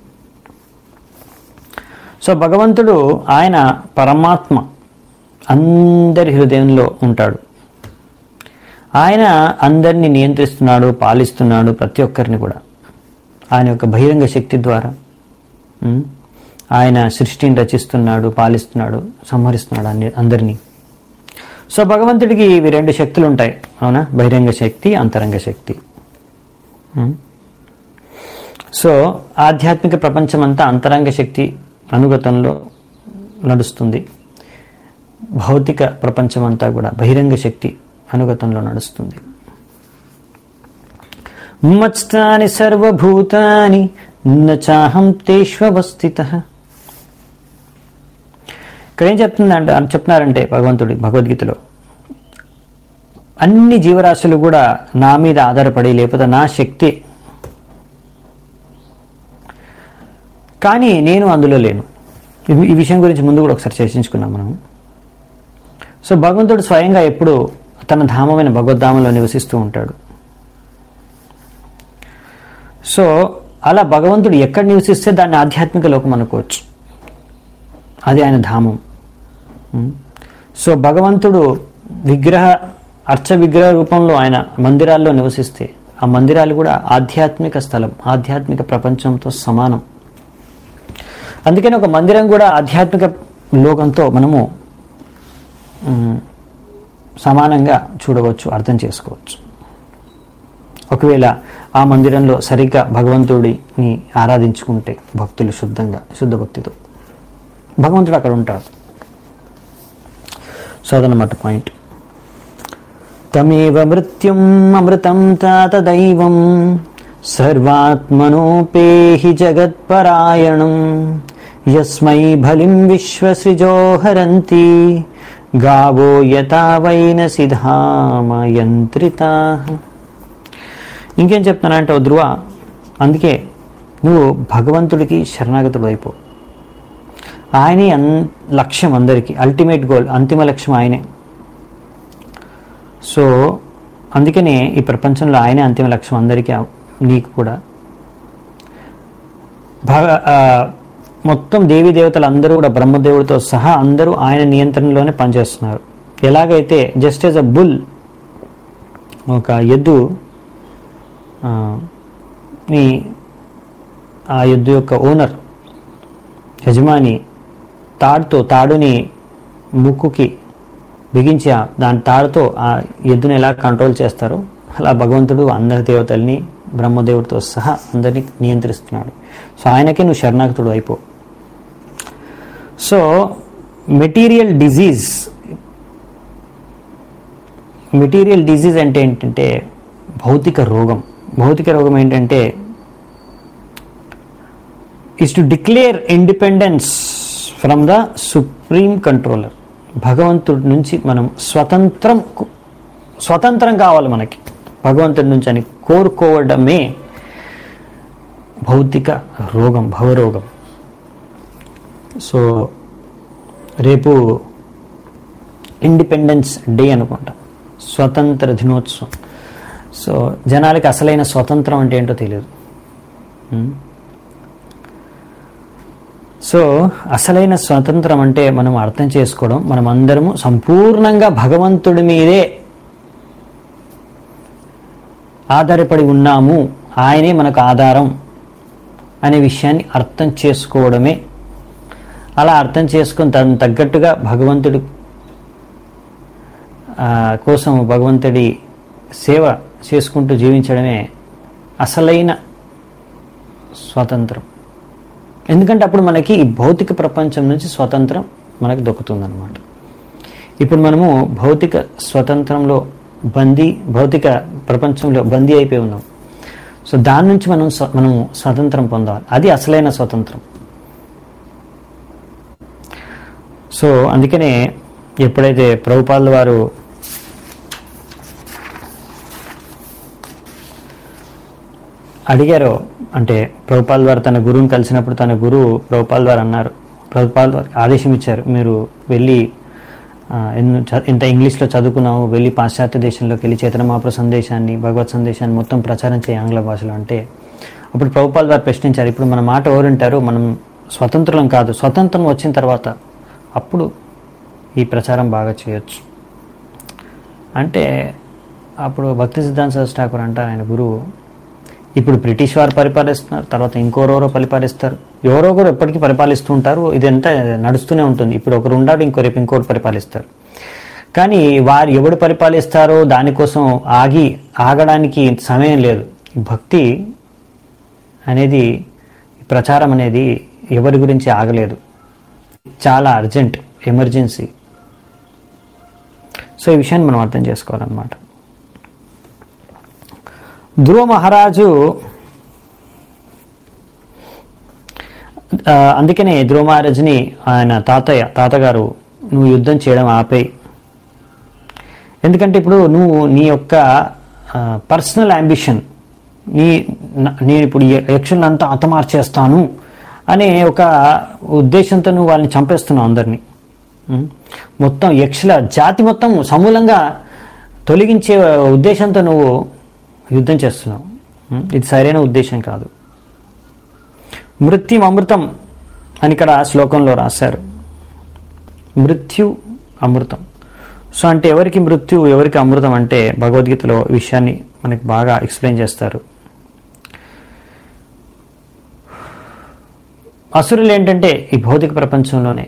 A: సో భగవంతుడు ఆయన పరమాత్మ అందరి హృదయంలో ఉంటాడు ఆయన అందరినీ నియంత్రిస్తున్నాడు పాలిస్తున్నాడు ప్రతి ఒక్కరిని కూడా ఆయన యొక్క బహిరంగ శక్తి ద్వారా ఉం? ఆయన సృష్టిని రచిస్తున్నాడు పాలిస్తున్నాడు సంహరిస్తున్నాడు అన్ని అందరినీ సో భగవంతుడికి ఇవి రెండు శక్తులు ఉంటాయి అవునా బహిరంగ శక్తి అంతరంగ శక్తి ఉం? సో ఆధ్యాత్మిక ప్రపంచం అంతా అంతరంగ శక్తి అనుగతంలో నడుస్తుంది భౌతిక ప్రపంచం అంతా కూడా బహిరంగ శక్తి అనుగతంలో నడుస్తుంది మత్స్థాని సర్వభూతాని చాహం తేష్వస్థిత ఇక్కడ ఏం చెప్తుందంటే చెప్తున్నారంటే భగవంతుడి భగవద్గీతలో అన్ని జీవరాశులు కూడా నా మీద ఆధారపడి లేకపోతే నా శక్తి కానీ నేను అందులో లేను ఇది- ఈ విషయం గురించి ముందు కూడా ఒకసారి చర్చించుకున్నాం మనం సో భగవంతుడు స్వయంగా ఎప్పుడు తన ధామమైన భగవద్ధామంలో నివసిస్తూ ఉంటాడు సో అలా భగవంతుడు ఎక్కడ నివసిస్తే దాన్ని ఆధ్యాత్మిక లోకం అనుకోవచ్చు అది ఆయన ధామం ఉం. సో భగవంతుడు విగ్రహ అర్చ విగ్రహ రూపంలో ఆయన మందిరాల్లో నివసిస్తే ఆ మందిరాలు కూడా ఆధ్యాత్మిక స్థలం ఆధ్యాత్మిక ప్రపంచంతో సమానం అందుకని ఒక మందిరం కూడా ఆధ్యాత్మిక లోకంతో మనము ఉం, సమానంగా చూడవచ్చు అర్థం చేసుకోవచ్చు ఒకవేళ ఆ మందిరంలో సరిగ్గా భగవంతుడిని ఆరాధించుకుంటే భక్తులు శుద్ధంగా శుద్ధ భక్తితో భగవంతుడు అక్కడ ఉంటాడు సో అదనమాట పాయింట్ తమేవ మృత్యుం అమృతం తాత దైవం సర్వాత్మనోపేహి జగత్పరాయణం యస్మై బలిం విశ్వసృజోహరంతి గావో యథా వైనసి ధామ యంత్రితా ఇంకేం చెప్తున్నానంటే ఓ ధ్రువ అందుకే నువ్వు భగవంతుడికి శరణాగతుడు అయిపో ఆయనే అన్ లక్ష్యం అందరికీ అల్టిమేట్ గోల్ అంతిమ లక్ష్యం ఆయనే సో అందుకనే ఈ ప్రపంచంలో ఆయనే అంతిమ లక్ష్యం అందరికీ ఆ- నీకు కూడా భగ ఆ, మొత్తం దేవీ దేవతలు అందరూ కూడా బ్రహ్మదేవుడితో సహా అందరూ ఆయన నియంత్రణలోనే పనిచేస్తున్నారు ఎలాగైతే జస్ట్ యాజ్ అ బుల్ ఒక ఎద్దు ఆ, నీ ఆ ఎద్దు యొక్క ఓనర్ యజమాని తాడుతో తాడుని ముక్కుకి బిగించి ఆ- దాని తాడుతో ఆ ఎద్దుని ఎలా కంట్రోల్ చేస్తారో అలా భగవంతుడు అందరి దేవతల్ని బ్రహ్మదేవుడితో సహా అందరినీ నియంత్రిస్తున్నాడు సో ఆయనకే నువ్వు శరణాగతుడు అయిపో so material disease material disease అంటే ఏంటంటే భౌతిక రోగం భౌతిక రోగం ఏంటంటే is to declare independence from the supreme controller భగవంతుడి నుంచి మనం స్వతంత్రం స్వతంత్రం కావాలి మనకి భగవంతుడి నుంచి అని కోరుకోవడమే భౌతిక రోగం భవరోగం సో రేపు ఇండిపెండెన్స్ డే అనుకుంటా స్వతంత్ర దినోత్సవం సో జనాలకి అసలైన స్వతంత్రం అంటే ఏంటో తెలియదు ఉం? సో అసలైన స్వతంత్రం అంటే మనం అర్థం చేసుకోవడం మనం అందరము సంపూర్ణంగా భగవంతుడి మీదే ఆధారపడి ఉన్నాము ఆయనే మనకు ఆధారం అనే విషయాన్ని అర్థం చేసుకోవడమే అలా అర్థం చేసుకుని తను తగ్గట్టుగా భగవంతుడి ఆ, కోసం భగవంతుడి సేవ చేసుకుంటూ జీవించడమే అసలైన స్వాతంత్రం ఎందుకంటే అప్పుడు మనకి ఈ భౌతిక ప్రపంచం నుంచి స్వతంత్రం మనకు దొక్కుతుందన్నమాట ఇప్పుడు మనము భౌతిక స్వతంత్రంలో బందీ భౌతిక ప్రపంచంలో బందీ అయిపోయి ఉన్నాం సో దాని నుంచి మనం స్వ- మనము స్వతంత్రం పొందాలి అది అసలైన స్వతంత్రం సో అందుకనే ఎప్పుడైతే ప్రభుపాల్ వారు అడిగారో అంటే ప్రభుపాల్ వారు తన గురువుని కలిసినప్పుడు తన గురువు ప్రభుపాల్ వారు అన్నారు ప్రభుపాల్ వారు ఆదేశం ఇచ్చారు మీరు వెళ్ళి ఆ, ఎన్నో చ- ఇంత ఇంగ్లీష్లో చదువుకున్నాము వెళ్ళి పాశ్చాత్య దేశంలోకి వెళ్ళి చైతన్య మహాప్రభు సందేశాన్ని భగవత్ సందేశాన్ని మొత్తం ప్రచారం చేయ ఆంగ్ల భాషలో అంటే అప్పుడు ప్రభుపాల్ వారు ప్రశ్నించారు ఇప్పుడు మన మాట ఎవరుంటారు మనం స్వతంత్రం కాదు స్వతంత్రం వచ్చిన తర్వాత అప్పుడు ఈ ప్రచారం బాగా చేయొచ్చు అంటే అప్పుడు భక్తి సిద్ధాంత సరస్వతి ఠాకూర్ అంటారు ఆయన గురువు ఇప్పుడు బ్రిటిష్ వారు పరిపాలిస్తున్నారు తర్వాత ఇంకోరెవరో పరిపాలిస్తారు ఎవరో ఒకరు ఎప్పటికీ పరిపాలిస్తూ ఉంటారు ఇదంతా నడుస్తూనే ఉంటుంది ఇప్పుడు ఒకరు ఉన్నాడు ఇంకో రేపు ఇంకోటి పరిపాలిస్తారు కానీ వారు ఎవడు పరిపాలిస్తారో దానికోసం ఆగి ఆగడానికి సమయం లేదు ఈ భక్తి అనేది ఈ ప్రచారం అనేది ఎవరి గురించి ఆగలేదు చాలా అర్జెంట్ ఎమర్జెన్సీ సో ఈ విషయాన్ని మనం అర్థం చేసుకోవాలన్నమాట ధ్రువ మహారాజు ఆ, అందుకనే ధ్రువ మహారాజుని ఆయన తాతయ్య తాతగారు నువ్వు యుద్ధం చేయడం ఆపేయి ఎందుకంటే ఇప్పుడు నువ్వు నీ యొక్క పర్సనల్ అంబిషన్ నీ న- నేను ఇప్పుడు ఈ యక్షులను అంతా హతమార్చేస్తాను అనే ఒక ఉద్దేశంతో నువ్వు వాళ్ళని చంపేస్తున్నావు అందరినీ ఉం? మొత్తం యక్షుల జాతి మొత్తం సమూలంగా తొలగించే ఉద్దేశంతో నువ్వు యుద్ధం చేస్తున్నావు ఉం? ఇది సరైన ఉద్దేశం కాదు మృత్యు అమృతం అని ఇక్కడ శ్లోకంలో రాశారు మృత్యు అమృతం సో అంటే ఎవరికి మృత్యు ఎవరికి అమృతం అంటే భగవద్గీతలో ఈ విషయాన్ని మనకి బాగా ఎక్స్ప్లెయిన్ చేస్తారు అసురులు ఏంటంటే ఈ భౌతిక ప్రపంచంలోనే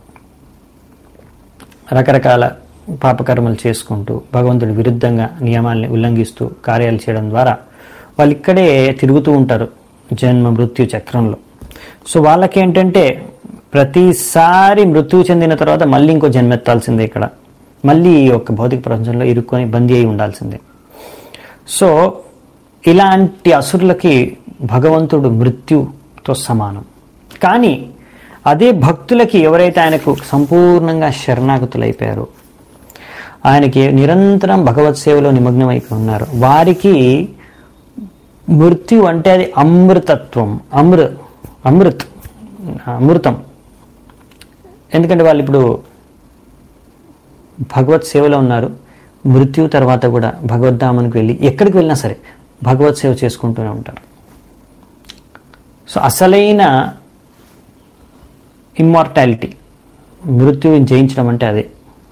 A: రకరకాల పాపకర్మలు చేసుకుంటూ భగవంతుడి విరుద్ధంగా నియమాల్ని ఉల్లంఘిస్తూ కార్యాలు చేయడం ద్వారా వాళ్ళు ఇక్కడే తిరుగుతూ ఉంటారు జన్మ మృత్యు చక్రంలో సో వాళ్ళకి ఏంటంటే ప్రతిసారి మృత్యువు చెందిన తర్వాత మళ్ళీ ఇంకో జన్మెత్తాల్సిందే ఇక్కడ మళ్ళీ ఈ యొక్క భౌతిక ప్రపంచంలో ఇరుక్కొని బందీ అయి ఉండాల్సిందే సో ఇలాంటి అసురులకి భగవంతుడు మృత్యుతో సమానం కానీ అదే భక్తులకి ఎవరైతే ఆయనకు సంపూర్ణంగా శరణాగతులైపోయారో ఆయనకి నిరంతరం భగవత్ సేవలో నిమగ్నమైపోయి ఉన్నారు వారికి మృత్యు అంటే అది అమృతత్వం అమృ అమృత్ అమృతం ఎందుకంటే వాళ్ళు ఇప్పుడు భగవత్ సేవలో ఉన్నారు మృత్యు తర్వాత కూడా భగవద్ధామానికి వెళ్ళి ఎక్కడికి వెళ్ళినా సరే భగవత్ సేవ చేసుకుంటూనే ఉంటారు సో అసలైన ఇమ్మార్టాలిటీ మృత్యువుని జయించడం అంటే అదే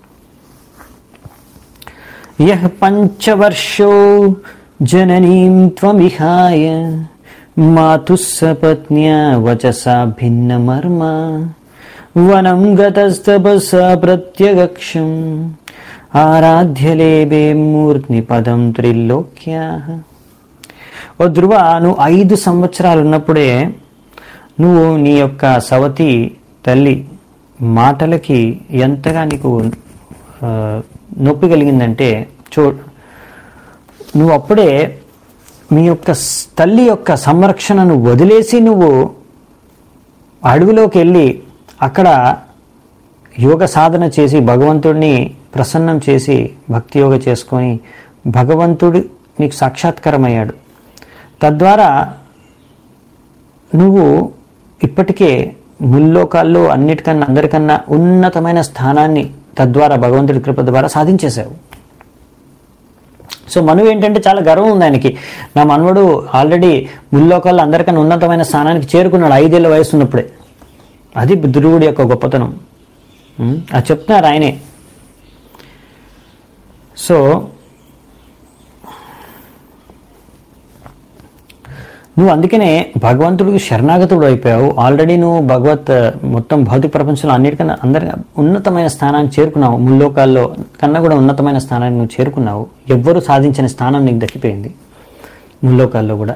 A: యః పంచవర్షో జననీం త్వమిహాయ మాతుః సపత్న్యా వచసా భిన్నమర్మ వనం గతస్తపసా ప్రత్యగక్షం ఆరాధ్యలేబే మూర్ధ్ని పదం త్రిలోక్యా ఓ ధ్రువ నువ్వు ఐదు సంవత్సరాలు ఉన్నప్పుడే నువ్వు నీ యొక్క సవతి తల్లి మాటలకి ఎంతగా నీకు ఆ, నొప్పి కలిగిందంటే చూ నువ్వు అప్పుడే మీ యొక్క స్- తల్లి యొక్క సంరక్షణను వదిలేసి నువ్వు అడవిలోకి వెళ్ళి అక్కడ యోగ సాధన చేసి భగవంతుడిని ప్రసన్నం చేసి భక్తి యోగ చేసుకొని భగవంతుడు నీకు సాక్షాత్కారమయ్యాడు తద్వారా నువ్వు ఇప్పటికే ముల్లోకాల్లో అన్నిటికన్నా అందరికన్నా ఉన్నతమైన స్థానాన్ని తద్వారా భగవంతుడి కృప ద్వారా సాధించేశావు సో మనువు ఏంటంటే చాలా గర్వం ఉంది ఆయనకి నా మనవడు ఆల్రెడీ ముల్లోకాల్లో అందరికన్నా ఉన్నతమైన స్థానానికి చేరుకున్నాడు ఐదేళ్ల వయసు ఉన్నప్పుడే అది ధ్రువుడి యొక్క గొప్పతనం ఉం? అది చెప్తున్నారు ఆయనే సో నువ్వు అందుకనే భగవంతుడికి శరణాగతుడు అయిపోయావు ఆల్రెడీ నువ్వు భగవత్ మొత్తం భౌతిక ప్రపంచంలో అన్నిటికన్నా అందరి ఉన్నతమైన స్థానాన్ని చేరుకున్నావు ముల్లోకాల్లో కన్నా కూడా ఉన్నతమైన స్థానాన్ని నువ్వు చేరుకున్నావు ఎవ్వరూ సాధించిన స్థానం నీకు దక్కిపోయింది ముల్లోకాల్లో కూడా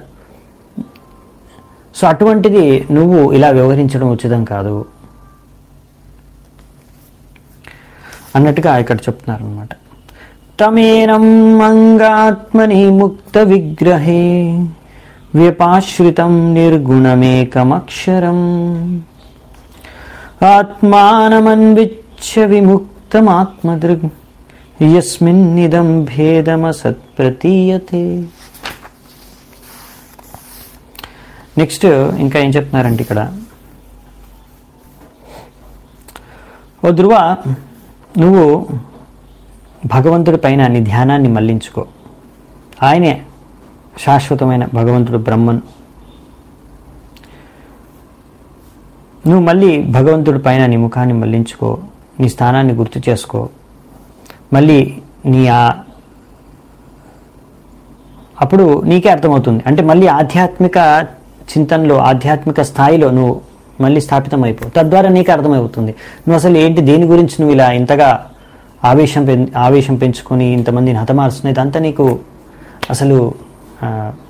A: సో అటువంటిది నువ్వు ఇలా వ్యవహరించడం ఉచితం కాదు అన్నట్టుగా ఇక్కడ చెప్తున్నారు అనమాట తమేనం అంగాత్మని ముక్త విగ్రహే వ్యపాశ్రితం నిర్గుణమేకమక్షరం ఆత్మానమన్విచ్చ విముక్తమాత్మదృగ్ యస్మిన్నిదం భేదమసత్ప్రతీయతే నెక్స్ట్ ఇంకా ఏం చెప్తున్నారంటే ఇక్కడ ఓ ధ్రువ నువ్వు భగవంతుడి పైన నీ ధ్యానాన్ని మళ్లించుకో ఆయనే శాశ్వతమైన భగవంతుడు బ్రహ్మన్ నువ్వు మళ్ళీ భగవంతుడి పైన నీ ముఖాన్ని మళ్లించుకో నీ స్థానాన్ని గుర్తు చేసుకో మళ్ళీ నీ ఆ అప్పుడు నీకే అర్థమవుతుంది అంటే మళ్ళీ ఆధ్యాత్మిక చింతనలో ఆధ్యాత్మిక స్థాయిలో నువ్వు మళ్ళీ స్థాపితం అయిపో తద్వారా నీకు అర్థమవుతుంది నువ్వు అసలు ఏంటి దేని గురించి నువ్వు ఇలా ఇంతగా ఆవేశం పెం ఆవేశం పెంచుకొని ఇంతమందిని హతమారుస్తున్నాయి ఇదంతా నీకు అసలు ఆ,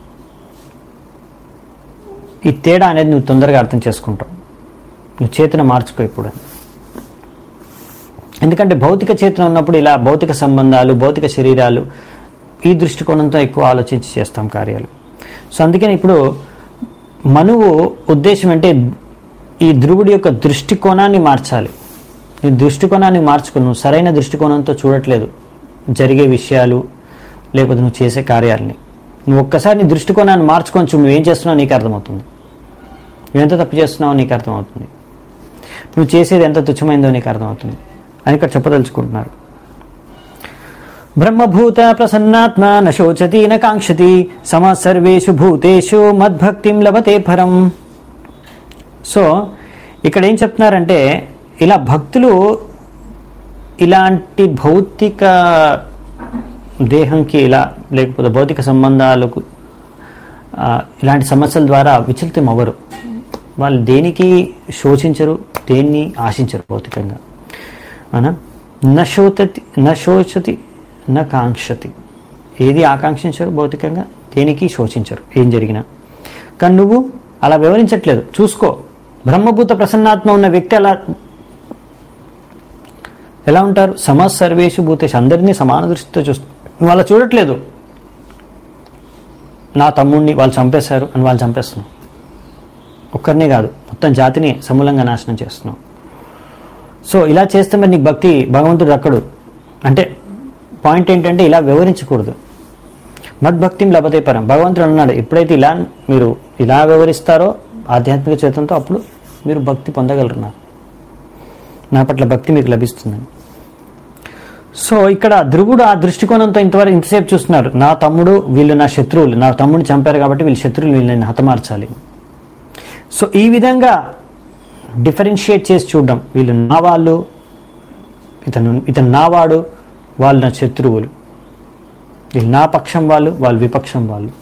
A: ఈ తేడా అనేది నువ్వు తొందరగా అర్థం చేసుకుంటావు నువ్వు చేతన మార్చుకో ఇప్పుడు ఎందుకంటే భౌతిక చేతన ఉన్నప్పుడు ఇలా భౌతిక సంబంధాలు భౌతిక శరీరాలు ఈ దృష్టికోణంతో ఎక్కువ ఆలోచించి చేస్తాం కార్యాలు సో అందుకని ఇప్పుడు మనువు ఉద్దేశం అంటే ఈ ధ్రువుడి యొక్క దృష్టికోణాన్ని మార్చాలి నీ దృష్టికోణాన్ని మార్చుకుని నువ్వు సరైన దృష్టికోణంతో చూడట్లేదు జరిగే విషయాలు లేకపోతే నువ్వు చేసే కార్యాలని నువ్వు ఒక్కసారి నీ దృష్టికోణాన్ని మార్చుకొని చూడు నువ్వేం చేస్తున్నావు నీకు అర్థమవుతుంది నువ్వు ఎంత తప్పు చేస్తున్నావో నీకు అర్థమవుతుంది నువ్వు చేసేది ఎంత తుచ్చమైందో నీకు అర్థమవుతుంది అని ఇక్కడ చెప్పదలుచుకుంటున్నారు బ్రహ్మభూత ప్రసన్నాత్మ న శోచతి న కాంక్షతి సమ సర్వేషు భూతేషు మద్భక్తిం లభతే పరం సో ఇక్కడ ఏం చెప్తున్నారంటే ఇలా భక్తులు ఇలాంటి భౌతిక దేహంకి ఇలా లేకపోతే భౌతిక సంబంధాలకు ఆ, ఇలాంటి సమస్యల ద్వారా విచలితం అవ్వరు వాళ్ళు దేనికి శోచించరు దేన్ని ఆశించరు భౌతికంగా అవునా నశోతతి నశోచతి న కాంక్షతి ఏది ఆకాంక్షించరు భౌతికంగా దేనికి శోచించరు ఏం జరిగినా కానీ నువ్వు అలా వివరించట్లేదు చూసుకో బ్రహ్మభూత ప్రసన్నాత్మ ఉన్న వ్యక్తి అలా ఎలా ఉంటారు సమ సర్వేషు భూతేషు అందరినీ సమాన దృష్టితో చూస్తూ నువ్వు అలా చూడట్లేదు నా తమ్ముడిని వాళ్ళు చంపేశారు అని వాళ్ళు చంపేస్తున్నావు ఒక్కరినే కాదు మొత్తం జాతిని సమూలంగా నాశనం చేస్తున్నావు సో ఇలా చేస్తే మరి నీకు భక్తి భగవంతుడు దక్కడు అంటే పాయింట్ ఏంటంటే ఇలా వివరించకూడదు మద్భక్తిం లభతే పరం భగవంతుడు అన్నాడు ఎప్పుడైతే ఇలా మీరు ఇలా వివరిస్తారో ఆధ్యాత్మిక చేతంతో అప్పుడు మీరు భక్తి పొందగలరు నాకు నా పట్ల భక్తి మీకు లభిస్తుందని సో ఇక్కడ ధ్రువుడు ఆ దృష్టికోణంతో ఇంతవరకు ఇంతసేపు చూస్తున్నారు నా తమ్ముడు వీళ్ళు నా శత్రువులు నా తమ్ముడిని చంపారు కాబట్టి వీళ్ళు శత్రువులు వీళ్ళని హతమార్చాలి సో ఈ విధంగా డిఫరెన్షియేట్ చేసి చూడడం వీళ్ళు నా వాళ్ళు ఇతను ఇతను నావాడు వాళ్ళు నా శత్రువులు వీళ్ళు నా పక్షం వాళ్ళు వాళ్ళు విపక్షం వాళ్ళు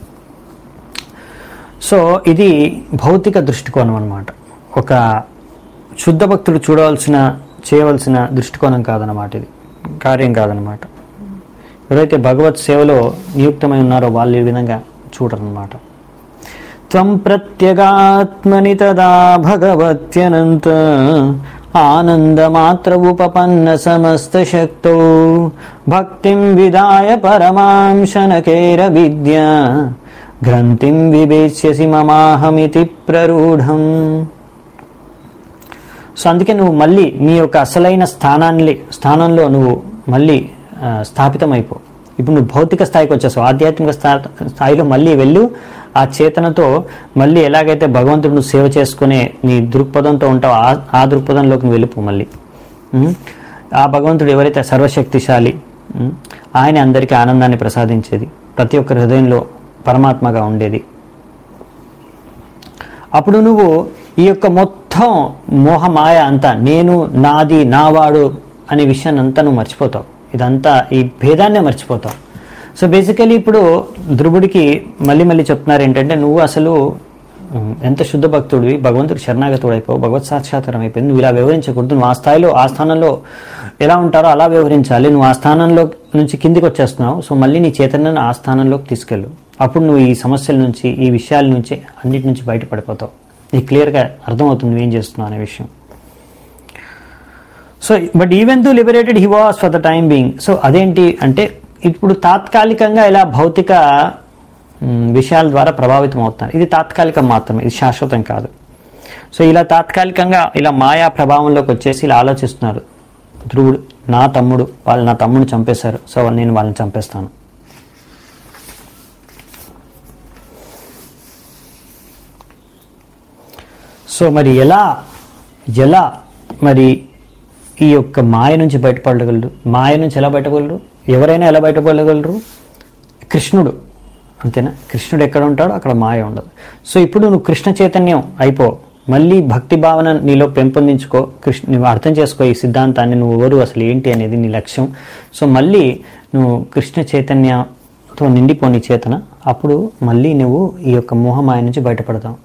A: సో ఇది భౌతిక దృష్టికోణం అన్నమాట ఒక శుద్ధ భక్తుడు చూడవలసిన చేయవలసిన దృష్టికోణం కాదన్నమాట ఇది కార్యం కాదనమాట ఎవరైతే భగవత్ సేవలో నియుక్తమై ఉన్నారో వాళ్ళు ఈ విధంగా చూడరన్నమాట త్వం ప్రత్యగాత్మని తదా భగవత్యనంత ఆనందమాత్ర ఉపపన్న సమస్త శక్తో భక్తిం విదాయ పరమాంశనకేర విద్య గ్రంథిం వివేచ్యసి మమాహమితి ప్రరూఢం సో అందుకే నువ్వు మళ్ళీ నీ యొక్క అసలైన స్థానాన్ని స్థానంలో నువ్వు మళ్ళీ ఆ, స్థాపితమైపో ఇప్పుడు నువ్వు భౌతిక స్థాయికి వచ్చేసావు ఆధ్యాత్మిక స్థా- స్థాయిలో మళ్ళీ వెళ్ళు ఆ చేతనతో మళ్ళీ ఎలాగైతే భగవంతుడు నువ్వు సేవ చేసుకునే నీ దృక్పథంతో ఉంటావో ఆ ఆ దృక్పథంలోకి నువ్వు వెళ్ళిపో మళ్ళీ ఉం? ఆ భగవంతుడు ఎవరైతే సర్వశక్తిశాలి ఉం? ఆయన అందరికీ ఆనందాన్ని ప్రసాదించేది ప్రతి ఒక్కరి హృదయంలో పరమాత్మగా ఉండేది అప్పుడు నువ్వు ఈ యొక్క మొత్తం మోహమాయ అంతా నేను నాది నావాడు అనే విషయాన్ని అంతా నువ్వు మర్చిపోతావు ఇదంతా ఈ భేదాన్నే మర్చిపోతావు సో బేసికలీ ఇప్పుడు ధ్రువుడికి మళ్ళీ మళ్ళీ చెప్తున్నారు ఏంటంటే నువ్వు అసలు ఉమ్, ఎంత శుద్ధ భక్తుడివి భగవంతుడు శరణాగతుడు అయిపోవు భగవత్ సాక్షాత్కారం అయిపోయింది నువ్వు ఇలా వివరించకూడదు నువ్వు ఆ స్థాయిలో ఆ స్థానంలో ఎలా ఉంటారో అలా వ్యవహరించాలి నువ్వు ఆ స్థానంలో నుంచి కిందికి వచ్చేస్తున్నావు సో మళ్ళీ నీ చైతన్యాన్ని ఆ స్థానంలోకి తీసుకెళ్ళు అప్పుడు నువ్వు ఈ సమస్యల నుంచి ఈ విషయాల నుంచి అన్నిటి నుంచి బయటపడిపోతావు నీకు క్లియర్గా అర్థమవుతుంది నువ్వేం చేస్తున్నావు అనే విషయం so but even though liberated he was for the time being so అదేంటి అంటే ఇప్పుడు తాత్కాలికంగా ఇలా భౌతిక మ్, విషయాల ద్వారా ప్రభావితం అవుతున్నారు ఇది తాత్కాలికం మాత్రమే ఇది శాశ్వతం కాదు సో ఇలా తాత్కాలికంగా ఇలా మాయా ప్రభావంలోకి వచ్చేసి ఇలా ఆలోచిస్తున్నారు ధ్రువుడు నా తమ్ముడు వాళ్ళు నా తమ్ముడు చంపేశారు సో నేను వాళ్ళని చంపేస్తాను సో మరి ఎలా ఎలా మరి ఈ యొక్క మాయ నుంచి బయటపడగలరు మాయ నుంచి ఎలా బయటపడగలరు ఎవరైనా ఎలా బయటపడగలరు కృష్ణుడు అంతేనా కృష్ణుడు ఎక్కడ ఉంటాడో అక్కడ మాయ ఉండదు సో ఇప్పుడు నువ్వు కృష్ణ చైతన్యం అయిపో మళ్ళీ భక్తి భావన నీలో పెంపొందించుకో కృష్ణ నువ్వు అర్థం చేసుకో ఈ సిద్ధాంతాన్ని నువ్వు ఎవరు అసలు ఏంటి అనేది నీ లక్ష్యం సో మళ్ళీ నువ్వు కృష్ణ చైతన్యంతో నిండిపో నీ చేతన అప్పుడు మళ్ళీ నువ్వు ఈ యొక్క మోహమాయ నుంచి బయటపడతావు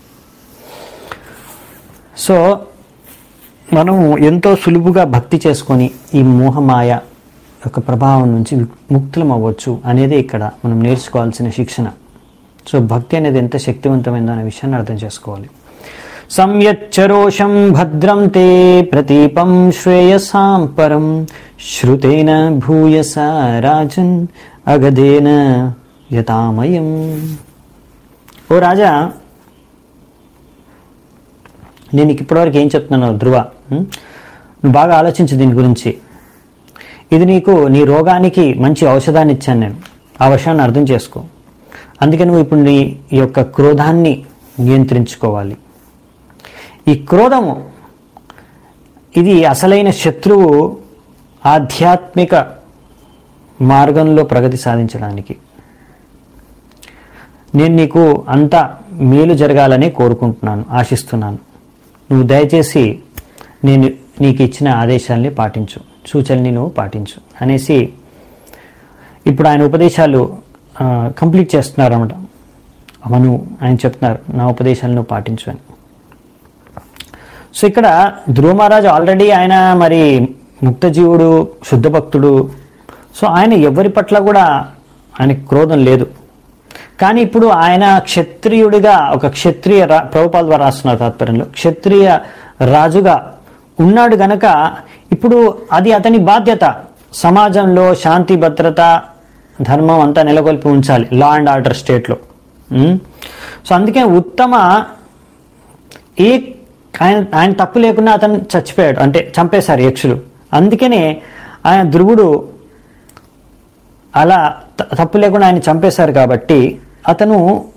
A: సో మనం ఎంతో సులువుగా భక్తి చేసుకొని ఈ మోహమాయ యొక్క ప్రభావం నుంచి ముక్తులం అవ్వచ్చు అనేది ఇక్కడ మనం నేర్చుకోవాల్సిన శిక్షణ సో భక్తి అనేది ఎంత శక్తివంతమైందో అనే విషయాన్ని అర్థం చేసుకోవాలి సంయచ్చరోషం భద్రం తే ప్రతీపం శ్రేయసాం పరం శ్రుతేన భూయస రాజన్ అగధేన యతామయం ఓ రాజా నేను నీకు ఇప్పటివరకు ఏం చెప్తున్నాను ధ్రువ ఉం? నువ్వు బాగా ఆలోచించు దీని గురించి ఇది నీకు నీ రోగానికి మంచి ఔషధాన్ని ఇచ్చాను నేను ఆ విషయాన్ని అర్థం చేసుకో అందుకే నువ్వు ఇప్పుడు నీ యొక్క క్రోధాన్ని నియంత్రించుకోవాలి ఈ క్రోధము ఇది అసలైన శత్రువు ఆధ్యాత్మిక మార్గంలో ప్రగతి సాధించడానికి నేను నీకు అంత మేలు జరగాలని కోరుకుంటున్నాను ఆశిస్తున్నాను నువ్వు దయచేసి నేను నీకు ఇచ్చిన ఆదేశాల్ని పాటించు సూచనల్ని నువ్వు పాటించు అనేసి ఇప్పుడు ఆయన ఉపదేశాలు ఆ, కంప్లీట్ చేస్తున్నారు అనమాట అవును ఆయన చెప్తున్నారు నా ఉపదేశాలను నువ్వు పాటించు అని సో ఇక్కడ ధ్రువ మహారాజు ఆల్రెడీ ఆయన మరి ముక్తజీవుడు శుద్ధ భక్తుడు సో ఆయన ఎవరి పట్ల కూడా ఆయనకి క్రోధం లేదు కానీ ఇప్పుడు ఆయన క్షత్రియుడిగా ఒక క్షత్రియ రా ప్రభుపాల్ ద్వారా రాస్తున్నారు తాత్పర్యంలో క్షత్రియ రాజుగా ఉన్నాడు గనక ఇప్పుడు అది అతని బాధ్యత సమాజంలో శాంతి భద్రత ధర్మం అంతా నెలకొల్పి ఉంచాలి లా అండ్ ఆర్డర్ స్టేట్లో ఉమ్. సో అందుకే ఉత్తమ ఏ ఆయన ఆయన తప్పు లేకుండా అతను చచ్చిపోయాడు అంటే చంపేశారు యక్షులు అందుకనే ఆయన ధ్రువుడు అలా త- తప్పు లేకుండా ఆయన చంపేశారు కాబట్టి అతను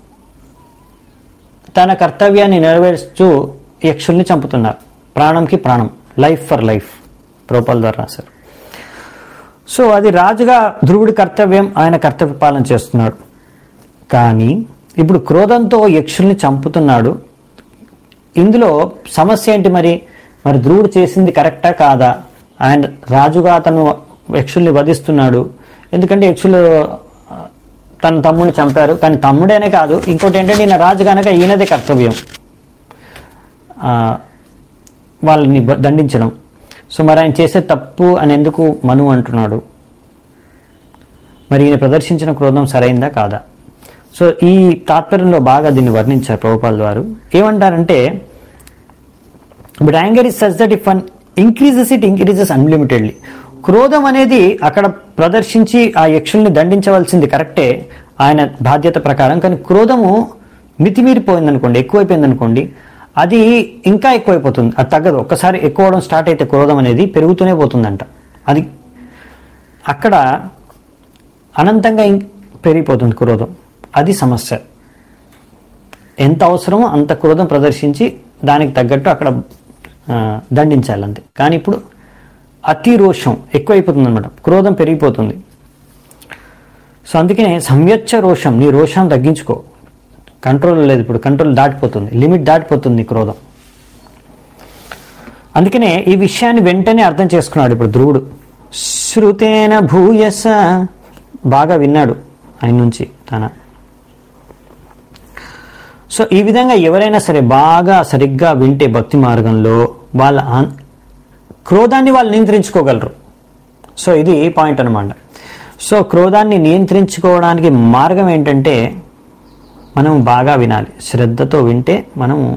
A: తన కర్తవ్యాన్ని నెరవేరుస్తూ యక్షుల్ని చంపుతున్నారు ప్రాణంకి ప్రాణం లైఫ్ ఫర్ లైఫ్ ప్రోపాల్ ద్వారా రాశారు సో అది రాజుగా ధ్రువుడి కర్తవ్యం ఆయన కర్తవ్య పాలన చేస్తున్నాడు కానీ ఇప్పుడు క్రోధంతో యక్షుల్ని చంపుతున్నాడు ఇందులో సమస్య ఏంటి మరి మరి ధ్రువుడు చేసింది కరెక్టా కాదా ఆయన రాజుగా అతను యక్షుల్ని వధిస్తున్నాడు ఎందుకంటే యక్షులు ఆ, తన తమ్ముడిని చంపారు కానీ తమ్ముడేనే కాదు ఇంకోటి ఏంటంటే ఈయన రాజు కనుక ఈయనదే కర్తవ్యం ఆ, వాళ్ళని బ- దండించడం సో మరి ఆయన చేసే తప్పు అని ఎందుకు మను అంటున్నాడు మరి ఈయన ప్రదర్శించిన క్రోధం సరైందా కాదా సో ఈ తాత్పర్యంలో బాగా దీన్ని వర్ణించారు ప్రభుపాల్ వారు ఏమంటారంటే but anger is such that if one increases it increases unlimitedly క్రోధం అనేది అక్కడ ప్రదర్శించి ఆ యక్షుల్ని దండించవలసింది కరెక్టే ఆయన బాధ్యత ప్రకారం కానీ క్రోధము మితిమీరిపోయింది అనుకోండి ఎక్కువైపోయింది అనుకోండి అది ఇంకా ఎక్కువైపోతుంది అది తగ్గదు ఒక్కసారి ఎక్కువ అవడం స్టార్ట్ అయితే క్రోధం అనేది పెరుగుతూనే పోతుందంట అది అక్కడ అనంతంగా ఇం- పెరిగిపోతుంది క్రోధం అది సమస్య ఎంత అవసరమో అంత క్రోధం ప్రదర్శించి దానికి తగ్గట్టు అక్కడ ఆ, దండించాలి అంతే కానీ ఇప్పుడు అతి రోషం ఎక్కువైపోతుంది అనమాట క్రోధం పెరిగిపోతుంది సో అందుకనే సంయచ్చ రోషం నీ రోషం తగ్గించుకో కంట్రోల్ లేదు ఇప్పుడు కంట్రోల్ దాటిపోతుంది లిమిట్ దాటిపోతుంది నీ క్రోధం అందుకనే ఈ విషయాన్ని వెంటనే అర్థం చేసుకున్నాడు ఇప్పుడు ధ్రువుడు శృతేన భూయస బాగా విన్నాడు ఆయన నుంచి తన సో ఈ విధంగా ఎవరైనా సరే బాగా సరిగ్గా వింటే భక్తి మార్గంలో వాళ్ళ ఆన్- క్రోధాన్ని వాళ్ళు నియంత్రించుకోగలరు సో ఇది పాయింట్ అనమాట సో క్రోధాన్ని నియంత్రించుకోవడానికి మార్గం ఏంటంటే మనం బాగా వినాలి శ్రద్ధతో వింటే మనము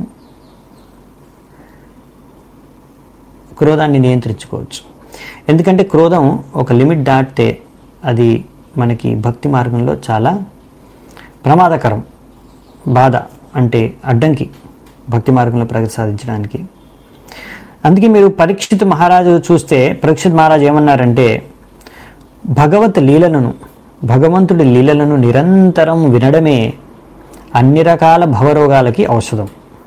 A: క్రోధాన్ని నియంత్రించుకోవచ్చు ఎందుకంటే క్రోధం ఒక లిమిట్ దాటితే అది మనకి భక్తి మార్గంలో చాలా ప్రమాదకరం బాధ అంటే అడ్డంకి భక్తి మార్గంలో ప్రగతి సాధించడానికి అందుకే మీరు పరీక్షిత్ మహారాజు చూస్తే పరీక్షిత్ మహారాజు ఏమన్నారంటే భగవత్ లీలలను భగవంతుడి లీలలను నిరంతరం వినడమే అన్ని రకాల భవరోగాలకి ఔషధం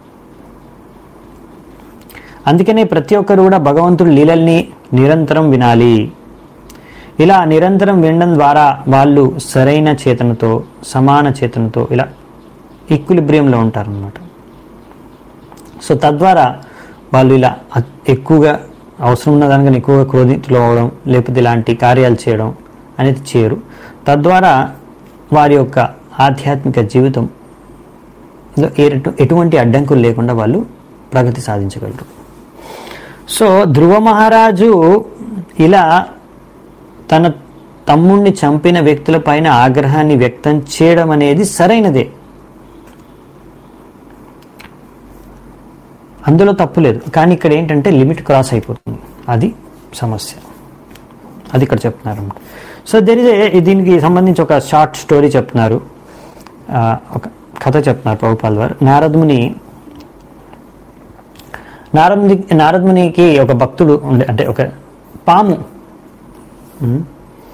A: అందుకనే ప్రతి ఒక్కరు కూడా భగవంతుడి లీలల్ని నిరంతరం వినాలి ఇలా నిరంతరం వినడం ద్వారా వాళ్ళు సరైన చేతనతో సమాన చేతనతో ఇలా ఈక్విలిబ్రియంలో ఉంటారన్నమాట సో తద్వారా వాళ్ళు ఇలా అత్- ఎక్కువగా అవసరం ఉన్న దానికన్నా ఎక్కువగా క్రోధితులు అవ్వడం లేకపోతే ఇలాంటి కార్యాలు చేయడం అనేది చేయరు తద్వారా వారి యొక్క ఆధ్యాత్మిక జీవితం లో ఎటు- ఎటువంటి అడ్డంకులు లేకుండా వాళ్ళు ప్రగతి సాధించగలరు సో ధ్రువ మహారాజు ఇలా తన తమ్ముణ్ణి చంపిన వ్యక్తుల పైన ఆగ్రహాన్ని వ్యక్తం చేయడం అనేది సరైనదే అందులో తప్పు లేదు కానీ ఇక్కడ ఏంటంటే లిమిట్ క్రాస్ అయిపోతుంది అది సమస్య అది ఇక్కడ చెప్తున్నారు అన్నమాట. సో దెర్ ఇస్ దీనికి సంబంధించి ఒక షార్ట్ స్టోరీ చెప్తున్నారు ఆ, ఒక కథ చెప్తున్నారు ప్రభుపాల్ వారు నారదుని నారదుని నారదునికి ఒక భక్తుడు ఉండే అంటే ఒక పాము ఉమ్,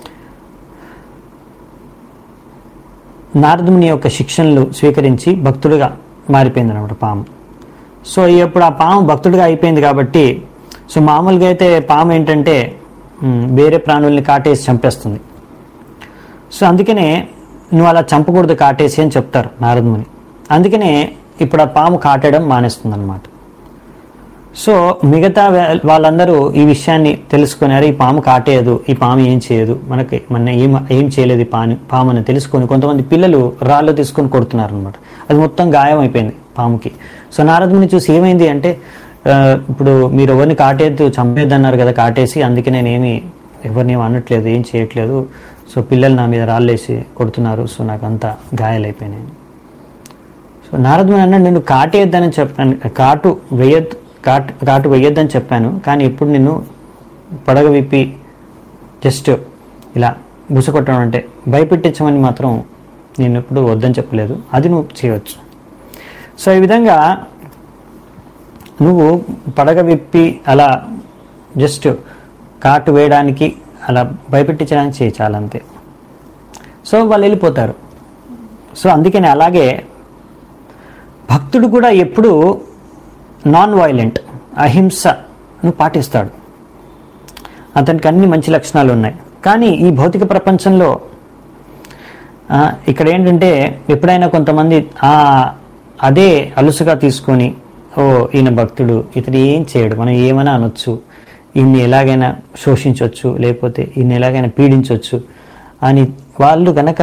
A: నారదుని యొక్క శిక్షణలు స్వీకరించి భక్తుడిగా మారిపోయింది అనమాట పాము సో ఇప్పుడు ఆ పాము భక్తుడిగా అయిపోయింది కాబట్టి సో మామూలుగా అయితే పాము ఏంటంటే ఉమ్, వేరే ప్రాణుల్ని కాటేసి చంపేస్తుంది సో అందుకనే నువ్వు అలా చంపకూడదు కాటేసి అని చెప్తారు నారదుని అందుకనే ఇప్పుడు ఆ పాము కాటేయడం మానేస్తుంది అనమాట సో మిగతా వా- వాళ్ళందరూ ఈ విషయాన్ని తెలుసుకున్నారు ఈ పాము కాటేయదు ఈ పాము ఏం చేయదు మనకి మన ఏం ఏం చేయలేదు ఈ పాము పాము అని తెలుసుకొని కొంతమంది పిల్లలు రాళ్ళు తీసుకొని కొడుతున్నారు అనమాట అది మొత్తం గాయం అయిపోయింది పాముకి సో నారదుని చూసి ఏమైంది అంటే ఆ, ఇప్పుడు మీరు ఎవరిని కాటేద్దు చంపేద్దు అన్నారు కదా కాటేసి అందుకే నేనేమి ఎవరిని ఏం అనట్లేదు ఏం చేయట్లేదు సో పిల్లలు నా మీద రాళ్ళేసి కొడుతున్నారు సో నాకు అంతా గాయాలైపోయినాయి సో నారదుని అన్నాడు నేను కాటేయద్దని చెప్పాను కాటు వేయద్ కాటు కాటు వేయొద్దని చెప్పాను కానీ ఇప్పుడు నిన్ను పడగ విప్పి జస్ట్ ఇలా బుసకొట్టడం అంటే భయపెట్టించమని మాత్రం నేను ఎప్పుడు వద్దని చెప్పలేదు అది నువ్వు చేయవచ్చు సో ఈ విధంగా నువ్వు పడగ విప్పి అలా జస్ట్ కాటు వేయడానికి అలా భయపెట్టించడానికి చేయి చాలా అంతే సో వాళ్ళు వెళ్ళిపోతారు సో అందుకని అలాగే భక్తుడు కూడా ఎప్పుడు నాన్ వైలెంట్ అహింసను పాటిస్తాడు అతనికి అన్ని మంచి లక్షణాలు ఉన్నాయి కానీ ఈ భౌతిక ప్రపంచంలో ఆ, ఇక్కడ ఏంటంటే ఎప్పుడైనా కొంతమంది ఆ అదే అలుసుగా తీసుకొని ఓ ఈయన భక్తుడు ఇతడు ఏం చేయడు మనం ఏమైనా అనొచ్చు ఈయన్ని ఎలాగైనా శోషించవచ్చు లేకపోతే ఈయన్ని ఎలాగైనా పీడించవచ్చు అని వాళ్ళు కనుక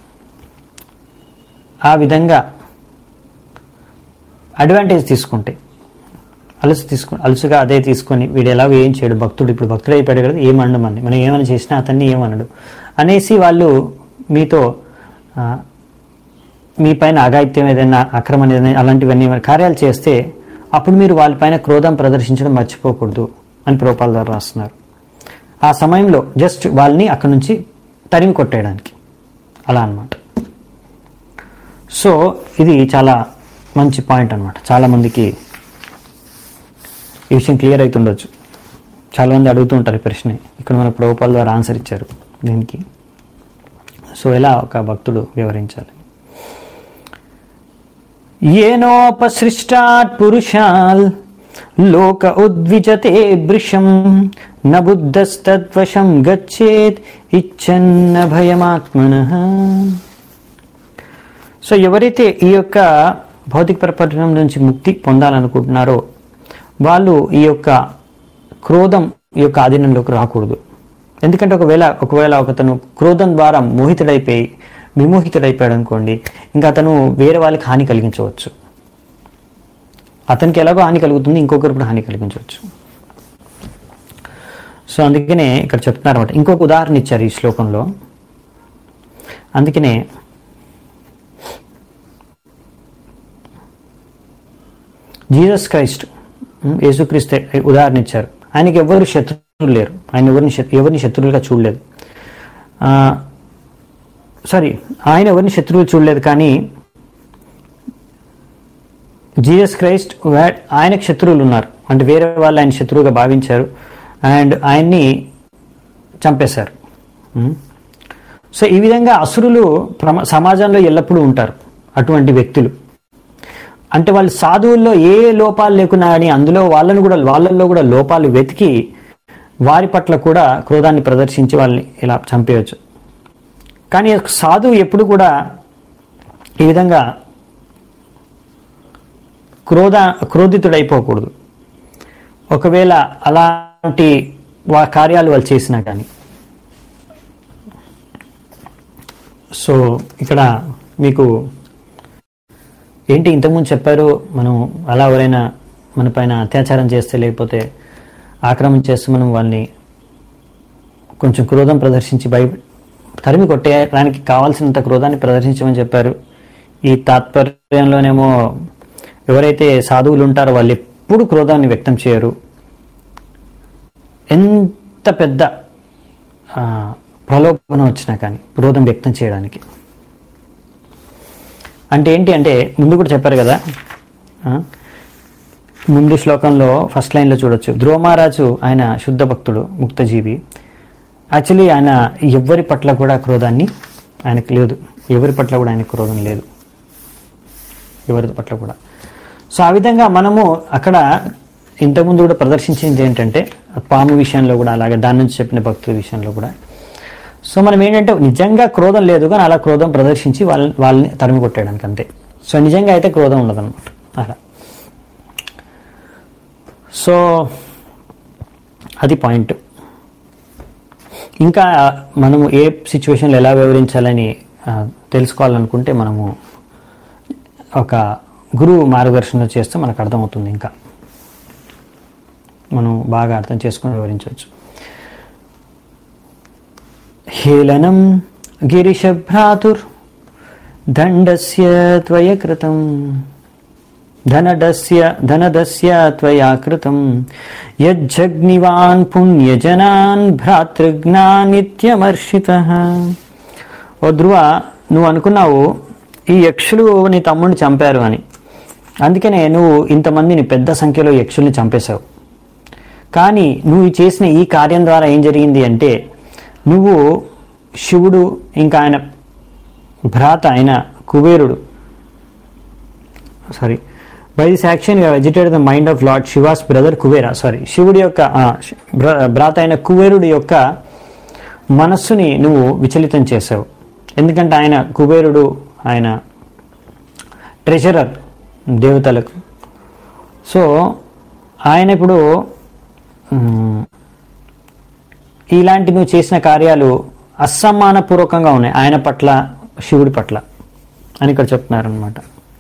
A: ఆ విధంగా అడ్వాంటేజ్ తీసుకుంటే అలసు తీసుకు అలసుగా అదే తీసుకొని వీడు ఎలాగో ఏం చేయడు భక్తుడు ఇప్పుడు భక్తుడు అయిపోయాడు కదా ఏమనడు మన మనం ఏమైనా చేసినా అతన్ని ఏమనడు అనేసి వాళ్ళు మీతో ఆ, మీ పైన అఘాయిత్యం ఏదైనా అక్రమం ఏదైనా అలాంటివన్నీ ఏమైనా కార్యాలు చేస్తే అప్పుడు మీరు వాళ్ళపైన క్రోధం ప్రదర్శించడం మర్చిపోకూడదు అని ప్రోపాల ద్వారా రాస్తున్నారు ఆ సమయంలో జస్ట్ వాళ్ళని అక్కడి నుంచి తరిమి కొట్టేయడానికి అలా అన్నమాట సో ఇది చాలా మంచి పాయింట్ అన్నమాట చాలా మందికి ఈ విషయం క్లియర్ అవుతుండొచ్చు చాలా మంది అడుగుతూ ఉంటారు ఈ ప్రశ్న ఇక్కడ మన ప్రభుపాల ద్వారా ఆన్సర్ ఇచ్చారు దీనికి సో ఎలా ఒక భక్తుడు వివరించాలి ఏనోపసృష్టాత్ పురుషాల్ లోక ఉద్విజతే వృషం న బుద్ధస్తద్వశం గచ్చేత్ ఇచ్చన్న భయమాత్మన సో ఎవరైతే ఈ యొక్క భౌతిక ప్రపంచం నుంచి ముక్తి పొందాలనుకుంటున్నారో వాళ్ళు ఈ యొక్క క్రోధం ఈ యొక్క ఆధీనంలోకి రాకూడదు ఎందుకంటే ఒకవేళ ఒకవేళ ఒకతను క్రోధం ద్వారా మోహితుడైపోయి విమోహితుడైపోయాడు అనుకోండి ఇంకా అతను వేరే వాళ్ళకి హాని కలిగించవచ్చు అతనికి ఎలాగో హాని కలుగుతుంది ఇంకొకరు కూడా హాని కలిగించవచ్చు సో అందుకనే ఇక్కడ చెప్తున్నారు అనమాట ఇంకొక ఉదాహరణ ఇచ్చారు ఈ శ్లోకంలో అందుకనే జీసస్ క్రైస్ట్ ఉమ్, యేసుక్రీస్తు ఉదాహరణ ఇచ్చారు ఆయనకి ఎవరు శత్రువులు లేరు ఆయన ఎవరిని శత్- ఎవరిని శత్రువులుగా చూడలేదు ఆ, సారీ ఆయన ఎవరిని శత్రువులు చూడలేదు కానీ జీసస్ క్రైస్ట్ వా- ఆయనకు శత్రువులు ఉన్నారు అంటే వేరే వాళ్ళు ఆయన శత్రువుగా భావించారు అండ్ ఆయన్ని చంపేశారు ఉమ్. సో ఈ విధంగా అసురులు ప్రమ సమాజంలో ఎల్లప్పుడూ ఉంటారు అటువంటి వ్యక్తులు అంటే వాళ్ళు సాధువుల్లో ఏ లోపాలు లేకున్నా కానీ అందులో వాళ్ళను కూడా వాళ్ళల్లో కూడా లోపాలు వెతికి వారి పట్ల కూడా క్రోధాన్ని ప్రదర్శించి వాళ్ళని ఇలా చంపేయచ్చు కానీ ఒక సాధువు ఎప్పుడు కూడా ఈ విధంగా క్రోధ క్రోధితుడైపోకూడదు ఒకవేళ అలాంటి వా కార్యాలు వాళ్ళు చేసినా కానీ సో ఇక్కడ మీకు ఏంటి ఇంతకుముందు చెప్పారు మనం అలా ఎవరైనా మన పైన అత్యాచారం చేస్తే లేకపోతే ఆక్రమణ చేస్తే మనం వాళ్ళని కొంచెం క్రోధం ప్రదర్శించి భయ తరిమి కొట్టేయడానికి కావాల్సినంత క్రోధాన్ని ప్రదర్శించమని చెప్పారు ఈ తాత్పర్యంలోనేమో ఎవరైతే సాధువులు ఉంటారో వాళ్ళు ఎప్పుడు క్రోధాన్ని వ్యక్తం చేయరు ఎంత పెద్ద ఆ, ప్రలోభన వచ్చినా కానీ క్రోధం వ్యక్తం చేయడానికి అంటే ఏంటి అంటే ముందు కూడా చెప్పారు కదా ఆ, ముందు శ్లోకంలో ఫస్ట్ లైన్లో చూడొచ్చు ధ్రువ మహారాజు ఆయన శుద్ధ భక్తుడు ముక్తజీవి యాక్చువల్లీ ఆయన ఎవరి పట్ల కూడా క్రోధాన్ని ఆయనకు లేదు ఎవరి పట్ల కూడా ఆయనకు క్రోధం లేదు ఎవరి పట్ల కూడా సో ఆ విధంగా మనము అక్కడ ఇంతకుముందు కూడా ప్రదర్శించింది ఏంటంటే పాము విషయంలో కూడా అలాగే దాని నుంచి చెప్పిన భక్తుల విషయంలో కూడా సో మనం ఏంటంటే నిజంగా క్రోధం లేదు కానీ అలా క్రోధం ప్రదర్శించి వాళ్ళని వాళ్ళని తరిమి కొట్టేయడానికి అంతే సో నిజంగా అయితే క్రోధం ఉండదన్నమాట అలా సో అది పాయింట్ ఇంకా మనము ఏ సిచ్యువేషన్లో ఎలా వివరించాలని ఆ, తెలుసుకోవాలనుకుంటే మనము ఒక గురువు మార్గదర్శనం చేస్తే మనకు అర్థమవుతుంది ఇంకా మనం బాగా అర్థం చేసుకొని వివరించవచ్చు హేళనం గిరిశభ్రాతుర్ దండస్య త్వయ కృతం ధనదస్య ధనదస్య త్వయా కృతం యజ్జగ్నివాన్ పుణ్యజనాన్ భ్రాతృజ్ఞానిత్యమర్షిత ఓ ధ్రువ నువ్వు అనుకున్నావు ఈ యక్షులు నీ తమ్ముడిని చంపారు అని అందుకనే నువ్వు ఇంతమందిని పెద్ద సంఖ్యలో యక్షుల్ని చంపేశావు కానీ నువ్వు చేసిన ఈ కార్యం ద్వారా ఏం జరిగింది అంటే నువ్వు శివుడు ఇంకా ఆయన భ్రాత అయిన కుబేరుడు sorry by this action agitate the mind of lord Shiva's brother Kubera sorry శివుడి యొక్క ఆ, భ్ర- భ్రాత అయిన కుబేరుడి యొక్క మనస్సుని నువ్వు విచలితం చేసావు ఎందుకంటే ఆయన కుబేరుడు ఆయన ట్రెజరర్ దేవతలకు సో ఆయన ఇప్పుడు మ్, ఇలాంటి నువ్వు చేసిన కార్యాలు అసమ్మానపూర్వకంగా ఉన్నాయి ఆయన పట్ల శివుడి పట్ల అని ఇక్కడ చెప్తున్నారనమాట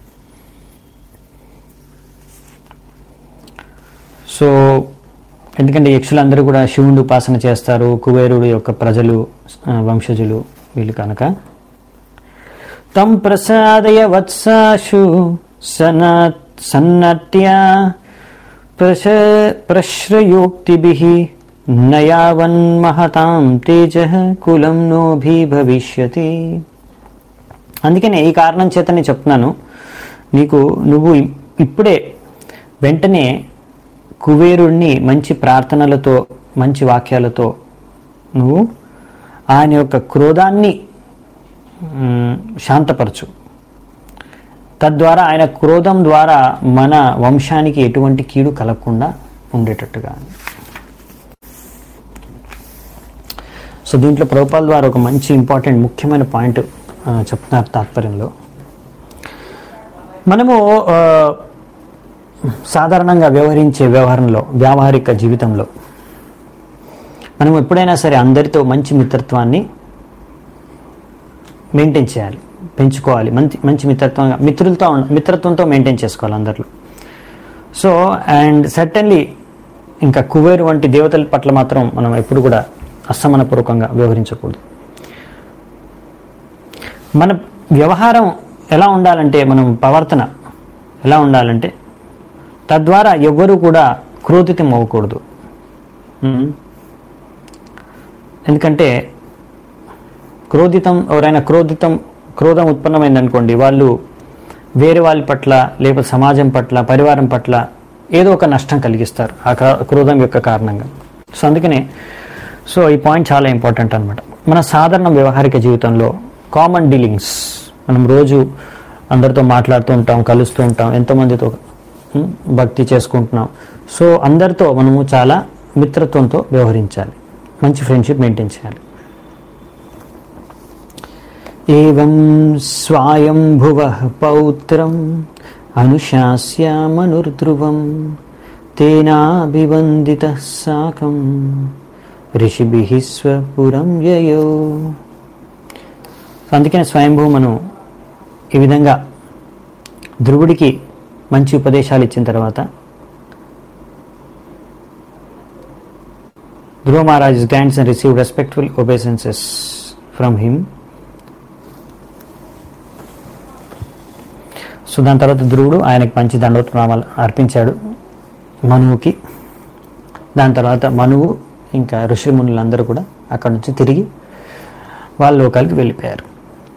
A: సో ఎందుకంటే యక్షులందరూ కూడా శివుని ఉపాసన చేస్తారు కుబేరుడు యొక్క ప్రజలు ఆ, వంశజులు వీళ్ళు కనుక తం ప్రసాదయ వత్సాశు సన సన్నట్య ప్రశ ప్రశ్రయోక్తిభిః నయావన్ మహతాం తేజ కులం నోభి భవిష్యతి అందుకనే ఈ కారణం చేతనే చెప్తున్నాను నీకు నువ్వు ఇప్పుడే వెంటనే కుబేరుణ్ణి మంచి ప్రార్థనలతో మంచి వాక్యాలతో నువ్వు ఆయన యొక్క క్రోధాన్ని మ్, శాంతపరచు తద్వారా ఆయన క్రోధం ద్వారా మన వంశానికి ఎటువంటి కీడు కలగకుండా ఉండేటట్టుగా సో దీంట్లో ప్రభుపాల ద్వారా ఒక మంచి ఇంపార్టెంట్ ముఖ్యమైన పాయింట్ ఆ, చెప్తున్నారు తాత్పర్యంలో మనము ఆ, సాధారణంగా వ్యవహరించే వ్యవహారంలో వ్యావహారిక జీవితంలో మనం ఎప్పుడైనా సరే అందరితో మంచి మిత్రత్వాన్ని మెయింటైన్ చేయాలి పెంచుకోవాలి మంచి మంచి మిత్రత్వంగా మిత్రులతో ఉండ- మిత్రత్వంతో మెయింటైన్ చేసుకోవాలి అందరిలో సో అండ్ సర్టన్లీ ఇంకా కుబేరు వంటి దేవతల పట్ల మాత్రం మనం ఎప్పుడు కూడా అసమనపూర్వకంగా వ్యవహరించకూడదు మన వ్యవహారం ఎలా ఉండాలంటే మనం ప్రవర్తన ఎలా ఉండాలంటే తద్వారా ఎవ్వరూ కూడా క్రోధితం అవ్వకూడదు ఉమ్. ఎందుకంటే క్రోధితం ఎవరైనా క్రోధితం క్రోధం ఉత్పన్నమైంది అనుకోండి వాళ్ళు వేరే వాళ్ళ పట్ల లేకపోతే సమాజం పట్ల పరివారం పట్ల ఏదో ఒక నష్టం కలిగిస్తారు ఆ క్ర- క్రోధం యొక్క కారణంగా సో అందుకనే సో ఈ పాయింట్ చాలా ఇంపార్టెంట్ అనమాట మన సాధారణ వ్యవహారిక జీవితంలో కామన్ డీలింగ్స్ మనం రోజు అందరితో మాట్లాడుతూ ఉంటాం కలుస్తూ ఉంటాం ఎంతోమందితో ఉమ్, భక్తి చేసుకుంటున్నాం సో అందరితో మనము చాలా మిత్రత్వంతో వ్యవహరించాలి మంచి ఫ్రెండ్షిప్ మెయింటైన్ చేయాలి ఏం స్వాయంభువ పౌత్రం అనుశాస్యామనుర్ధ్రువం తేనాభివందిత సాకం ఋషిభి స్వపురం యయో అందుకనే స్వయంభూమను ఈ విధంగా ధ్రువుడికి మంచి ఉపదేశాలు ఇచ్చిన తర్వాత Dhruva Maharaj grants and receive respectful obeisances from him so దాని తర్వాత ధ్రువుడు ఆయనకు మంచి దండోత్ప్రణామాలు అర్పించాడు మనువుకి దాని తర్వాత మనువు ఇంకా ఋషిమునులందరూ కూడా అక్కడ నుంచి తిరిగి వాళ్ళ లోకాలకి వెళ్ళిపోయారు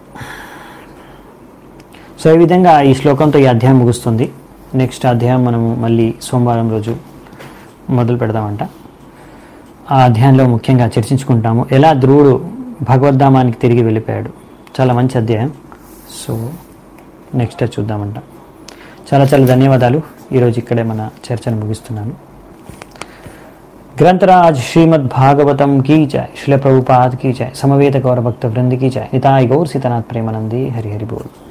A: సో ఈ విధంగా ఈ శ్లోకంతో ఈ అధ్యాయం ముగుస్తుంది నెక్స్ట్ అధ్యాయం మనము మళ్ళీ సోమవారం రోజు మొదలు పెడదామంట ఆ అధ్యాయంలో ముఖ్యంగా చర్చించుకుంటాము ఎలా ధ్రువుడు భగవద్ధామానికి తిరిగి వెళ్ళిపోయాడు చాలా మంచి అధ్యాయం సో నెక్స్ట్ చూద్దామంట చాలా చాలా ధన్యవాదాలు ఈరోజు ఇక్కడే మన చర్చను ముగిస్తున్నాను ग्रंथराज श्रीमद् भागवतम की जय शिल प्रभुपाद की जय समवेत गौर भक्त वृंद की जय निताय गौर सीतानाथ प्रेमानंदी हरि हरि बोल